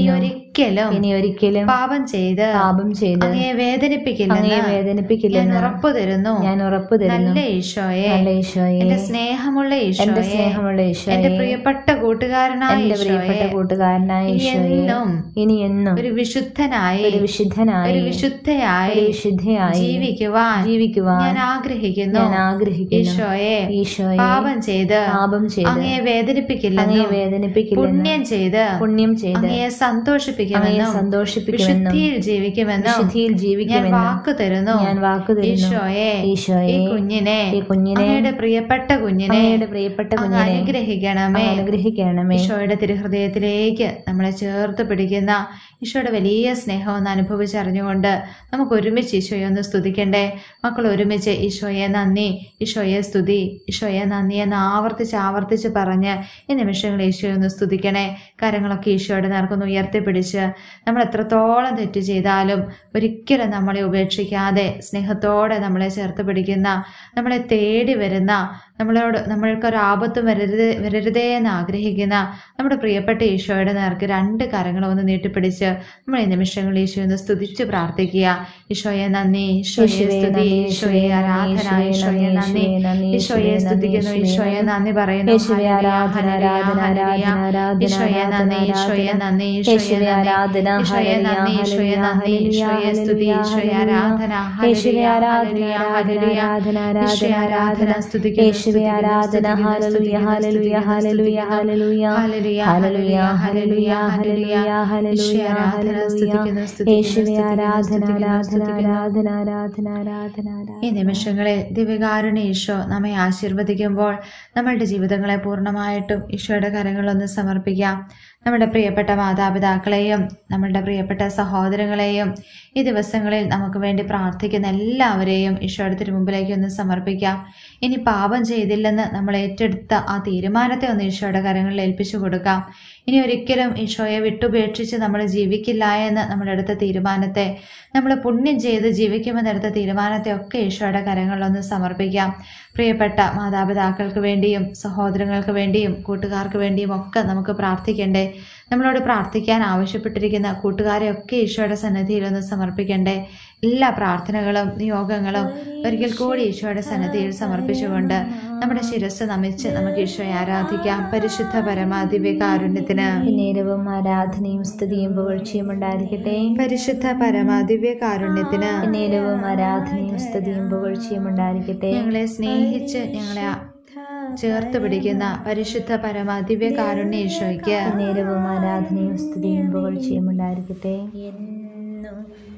ഒരിക്കലും ഇനി ഒരിക്കലും പാപം ചെയ്ത് പാപം ചെയ്ത് അങ്ങയെ അങ്ങയെ വേദനിപ്പിക്കില്ലെന്ന് ഞാൻ വേദനിപ്പിക്കില്ലെന്ന് ഉറപ്പു തരുന്നു ഞാൻ ഉറപ്പു തരുന്നു നല്ല ഈശോയെ നല്ല ഈശോയെ എന്റെ സ്നേഹമുള്ള എന്റെ ഈശോയെ സ്നേഹമുള്ള എന്റെ ഈശോയെ പ്രിയപ്പെട്ട കൂട്ടുകാരനായ എന്റെ പ്രിയപ്പെട്ട ഈശോയെ കൂട്ടുകാരനായ ഇനി ഈശോയെ എന്നും ഇനി എന്നും ഒരു വിശുദ്ധനായി ഒരു വിശുദ്ധനായി ഒരു വിശുദ്ധയായി ഒരു വിശുദ്ധയായി ജീവിക്കുവാൻ ജീവിക്കുവാൻ ഞാൻ ആഗ്രഹിക്കുന്നു ഞാൻ ആഗ്രഹിക്കുന്നു ഈശോയെ ഈശോയെ പാപം ചെയ്ത് പാപം ചെയ്ത് അങ്ങയെ അങ്ങയെ വേദനിപ്പിക്കില്ലെന്നും വേദനിപ്പിക്കില്ലെന്നും പുണ്യം ചെയ്ത് പുണ്യം ചെയ്ത് അങ്ങയെ അങ്ങയെ സന്തോഷിപ്പിക്കുമെന്നും സന്തോഷിപ്പിക്കുമെന്നും വിശുദ്ധിയിൽ ജീവിക്കുമെന്നും വിശുദ്ധിയിൽ ഞാൻ ജീവിക്കുമെന്നും വാക്ക് തരുന്നു ഞാൻ വാക്ക് തരുന്നു ഈശോയെ ഈശോയെ ഈ കുഞ്ഞിനെ ഈ കുഞ്ഞിനെ അങ്ങയുടെ പ്രിയപ്പെട്ട കുഞ്ഞിനെ അങ്ങയുടെ പ്രിയപ്പെട്ട അങ്ങ് കുഞ്ഞിനെ അനുഗ്രഹിക്കണമേ അങ്ങ് അനുഗ്രഹിക്കണമേ ഈശോയുടെ തിരുഹൃദയത്തിലേക്ക് നമ്മളെ ചേർത്ത് പിടിക്കുന്ന ഈശോയുടെ വലിയ സ്നേഹം ഒന്ന് അനുഭവിച്ചറിഞ്ഞുകൊണ്ട് നമുക്ക് ഒരുമിച്ച് ഈശോയെ ഒന്ന് സ്തുതിക്കണ്ടേ മക്കൾ ഒരുമിച്ച് ഈശോയെ നന്ദി ഈശോയെ സ്തുതി ഈശോയെ നന്ദി എന്ന് ആവർത്തിച്ച് ആവർത്തിച്ച് പറഞ്ഞ് ഈ നിമിഷങ്ങളിൽ ഈശോയെ ഒന്ന് സ്തുതിക്കണേ കരങ്ങളൊക്കെ ഈശോയുടെ നേർക്കൊന്ന് ഉയർത്തിപ്പിടിച്ച് നമ്മൾ എത്രത്തോളം തെറ്റ് ചെയ്താലും ഒരിക്കലും നമ്മളെ ഉപേക്ഷിക്കാതെ സ്നേഹത്തോടെ നമ്മളെ ചേർത്ത് പിടിക്കുന്ന നമ്മളെ തേടി വരുന്ന നമ്മളോട് നമ്മൾക്കൊരു ആപത്തും വരരുത് വരരുതേ എന്ന് ആഗ്രഹിക്കുന്ന നമ്മുടെ പ്രിയപ്പെട്ട ഈശോയുടെ നേർക്ക് രണ്ട് കരങ്ങളും ഒന്ന് നീട്ടിപ്പിടിച്ച് നമ്മൾ ഈ നിമിഷങ്ങളിൽ ഈശോയെ ഒന്ന് സ്തുതിച്ച് പ്രാർത്ഥിക്കുക ഈശോയെ നന്ദി ഈശോയെ ഈശോയെ സ്തുതി നന്ദി, ഈശോയെ ആരാധന ഈശോയെ നന്ദി ഈശോയെ സ്തുതിക്കുന്നു ഈശോയെ നന്ദി പറയുന്നു യേശുവേ ആരാധന ആരാധന ആരാധന ആരാധന ഈശോയെ നന്ദി ഈശോയെ നന്ദി ഈശോയെ യേശുവേ ആരാധന നന്ദി ഈശോയെ നന്ദി ഈശോയെ നന്ദി ഈശോയെ സ്തുതി ഈശോയെ ആരാധന യേശുവേ ആരാധന ഹല്ലേലൂയ ആരാധന ഹല്ലേലൂയ ആരാധന ഈശോയെ ആരാധന ആരാധന സ്തുതിക്കുന്നു യേശുവേ ആരാധന ഹല്ലേലൂയ ഹല്ലേലൂയ ഹല്ലേലൂയ ഹല്ലേലൂയ ഹല്ലേലൂയ ഹല്ലേലൂയ ഹല്ലേലൂയ ഹല്ലേലൂയ ഹല്ലേലൂയ യേശുവേ ആരാധന ആരാധന ആരാധന ആരാധന ആരാധന ഈ നിമിഷങ്ങളിൽ ദിവ്യകാരുണ്യ ഈശോ നമ്മെ ആശീർവദിക്കുമ്പോൾ നമ്മളുടെ ജീവിതങ്ങളെ പൂർണ്ണമായിട്ടും ഈശോയുടെ കരങ്ങളൊന്ന് സമർപ്പിക്കാം നമ്മുടെ പ്രിയപ്പെട്ട മാതാപിതാക്കളെയും നമ്മളുടെ പ്രിയപ്പെട്ട സഹോദരങ്ങളെയും ഈ ദിവസങ്ങളിൽ നമുക്ക് വേണ്ടി പ്രാർത്ഥിക്കുന്ന എല്ലാവരെയും ഈശോയുടെ തിരുമുമ്പിലേക്ക് ഒന്ന് സമർപ്പിക്കാം ഇനി പാപം ചെയ്തില്ലെന്ന് നമ്മൾ ഏറ്റെടുത്ത ആ തീരുമാനത്തെ ഒന്ന് ഈശോയുടെ കരങ്ങളിൽ ഏൽപ്പിച്ചു കൊടുക്കാം ഇനി ഒരിക്കലും ഈശോയെ വിട്ടുപേക്ഷിച്ച് നമ്മൾ ജീവിക്കില്ല എന്ന് നമ്മളെടുത്ത തീരുമാനത്തെ നമ്മൾ പുണ്യം ചെയ്ത് ജീവിക്കുമെന്നെടുത്ത തീരുമാനത്തെ ഒക്കെ ഈശോയുടെ കരങ്ങളിലൊന്ന് സമർപ്പിക്കാം പ്രിയപ്പെട്ട മാതാപിതാക്കൾക്ക് വേണ്ടിയും സഹോദരങ്ങൾക്ക് വേണ്ടിയും കൂട്ടുകാർക്ക് വേണ്ടിയും ഒക്കെ നമുക്ക് പ്രാർത്ഥിക്കണ്ടേ നമ്മളോട് പ്രാർത്ഥിക്കാൻ ആവശ്യപ്പെട്ടിരിക്കുന്ന കൂട്ടുകാരെയൊക്കെ ഈശോയുടെ സന്നിധിയിൽ ഒന്ന് സമർപ്പിക്കണ്ടേ എല്ലാ പ്രാർത്ഥനകളും നിയോഗങ്ങളും ഒരിക്കൽ കൂടി ഈശോയുടെ സന്നിധിയിൽ സമർപ്പിച്ചുകൊണ്ട് നമ്മുടെ ശിരസ് നമിച്ച് നമുക്ക് ഈശോയെ ആരാധിക്കാം പരിശുദ്ധ പരമാദിവ്യ കാരുണ്യത്തിന് നേരവും ആരാധനയും സ്തുതിയും പുകഴ്ചയും ഉണ്ടായിരിക്കട്ടെ പരിശുദ്ധ പരമാദിവ്യ കാരുണ്യത്തിന് നേരവും ആരാധനയും സ്തുതിയും പുകഴ്ചയും ഉണ്ടായിരിക്കട്ടെ ഞങ്ങളെ സ്നേഹിച്ച് ഞങ്ങളെ ചേർത്ത് പിടിക്കുന്ന പരിശുദ്ധ പരമാദിവ്യ കാരുണ്യ ഈശോയ്ക്ക് നേരവും ആരാധനയും സ്തുതിയും പുകഴ്ചയും ഉണ്ടായിരിക്കട്ടെ എന്നും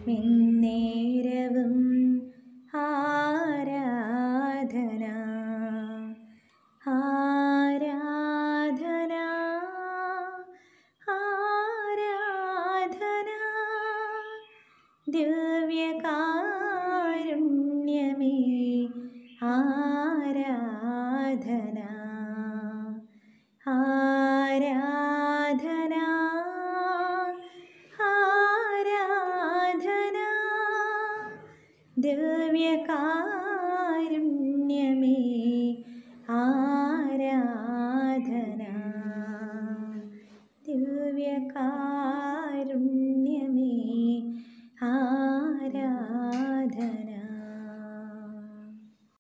നേരവും ആരാധന ആരാധന ആരാധന ദിവ്യകാരുണ്യമേ ആരാധന ആരാധന ആരാധന ദിവ്യകാരുണ്യമേ ആരാധന ദിവ്യകാരുണ്യമേ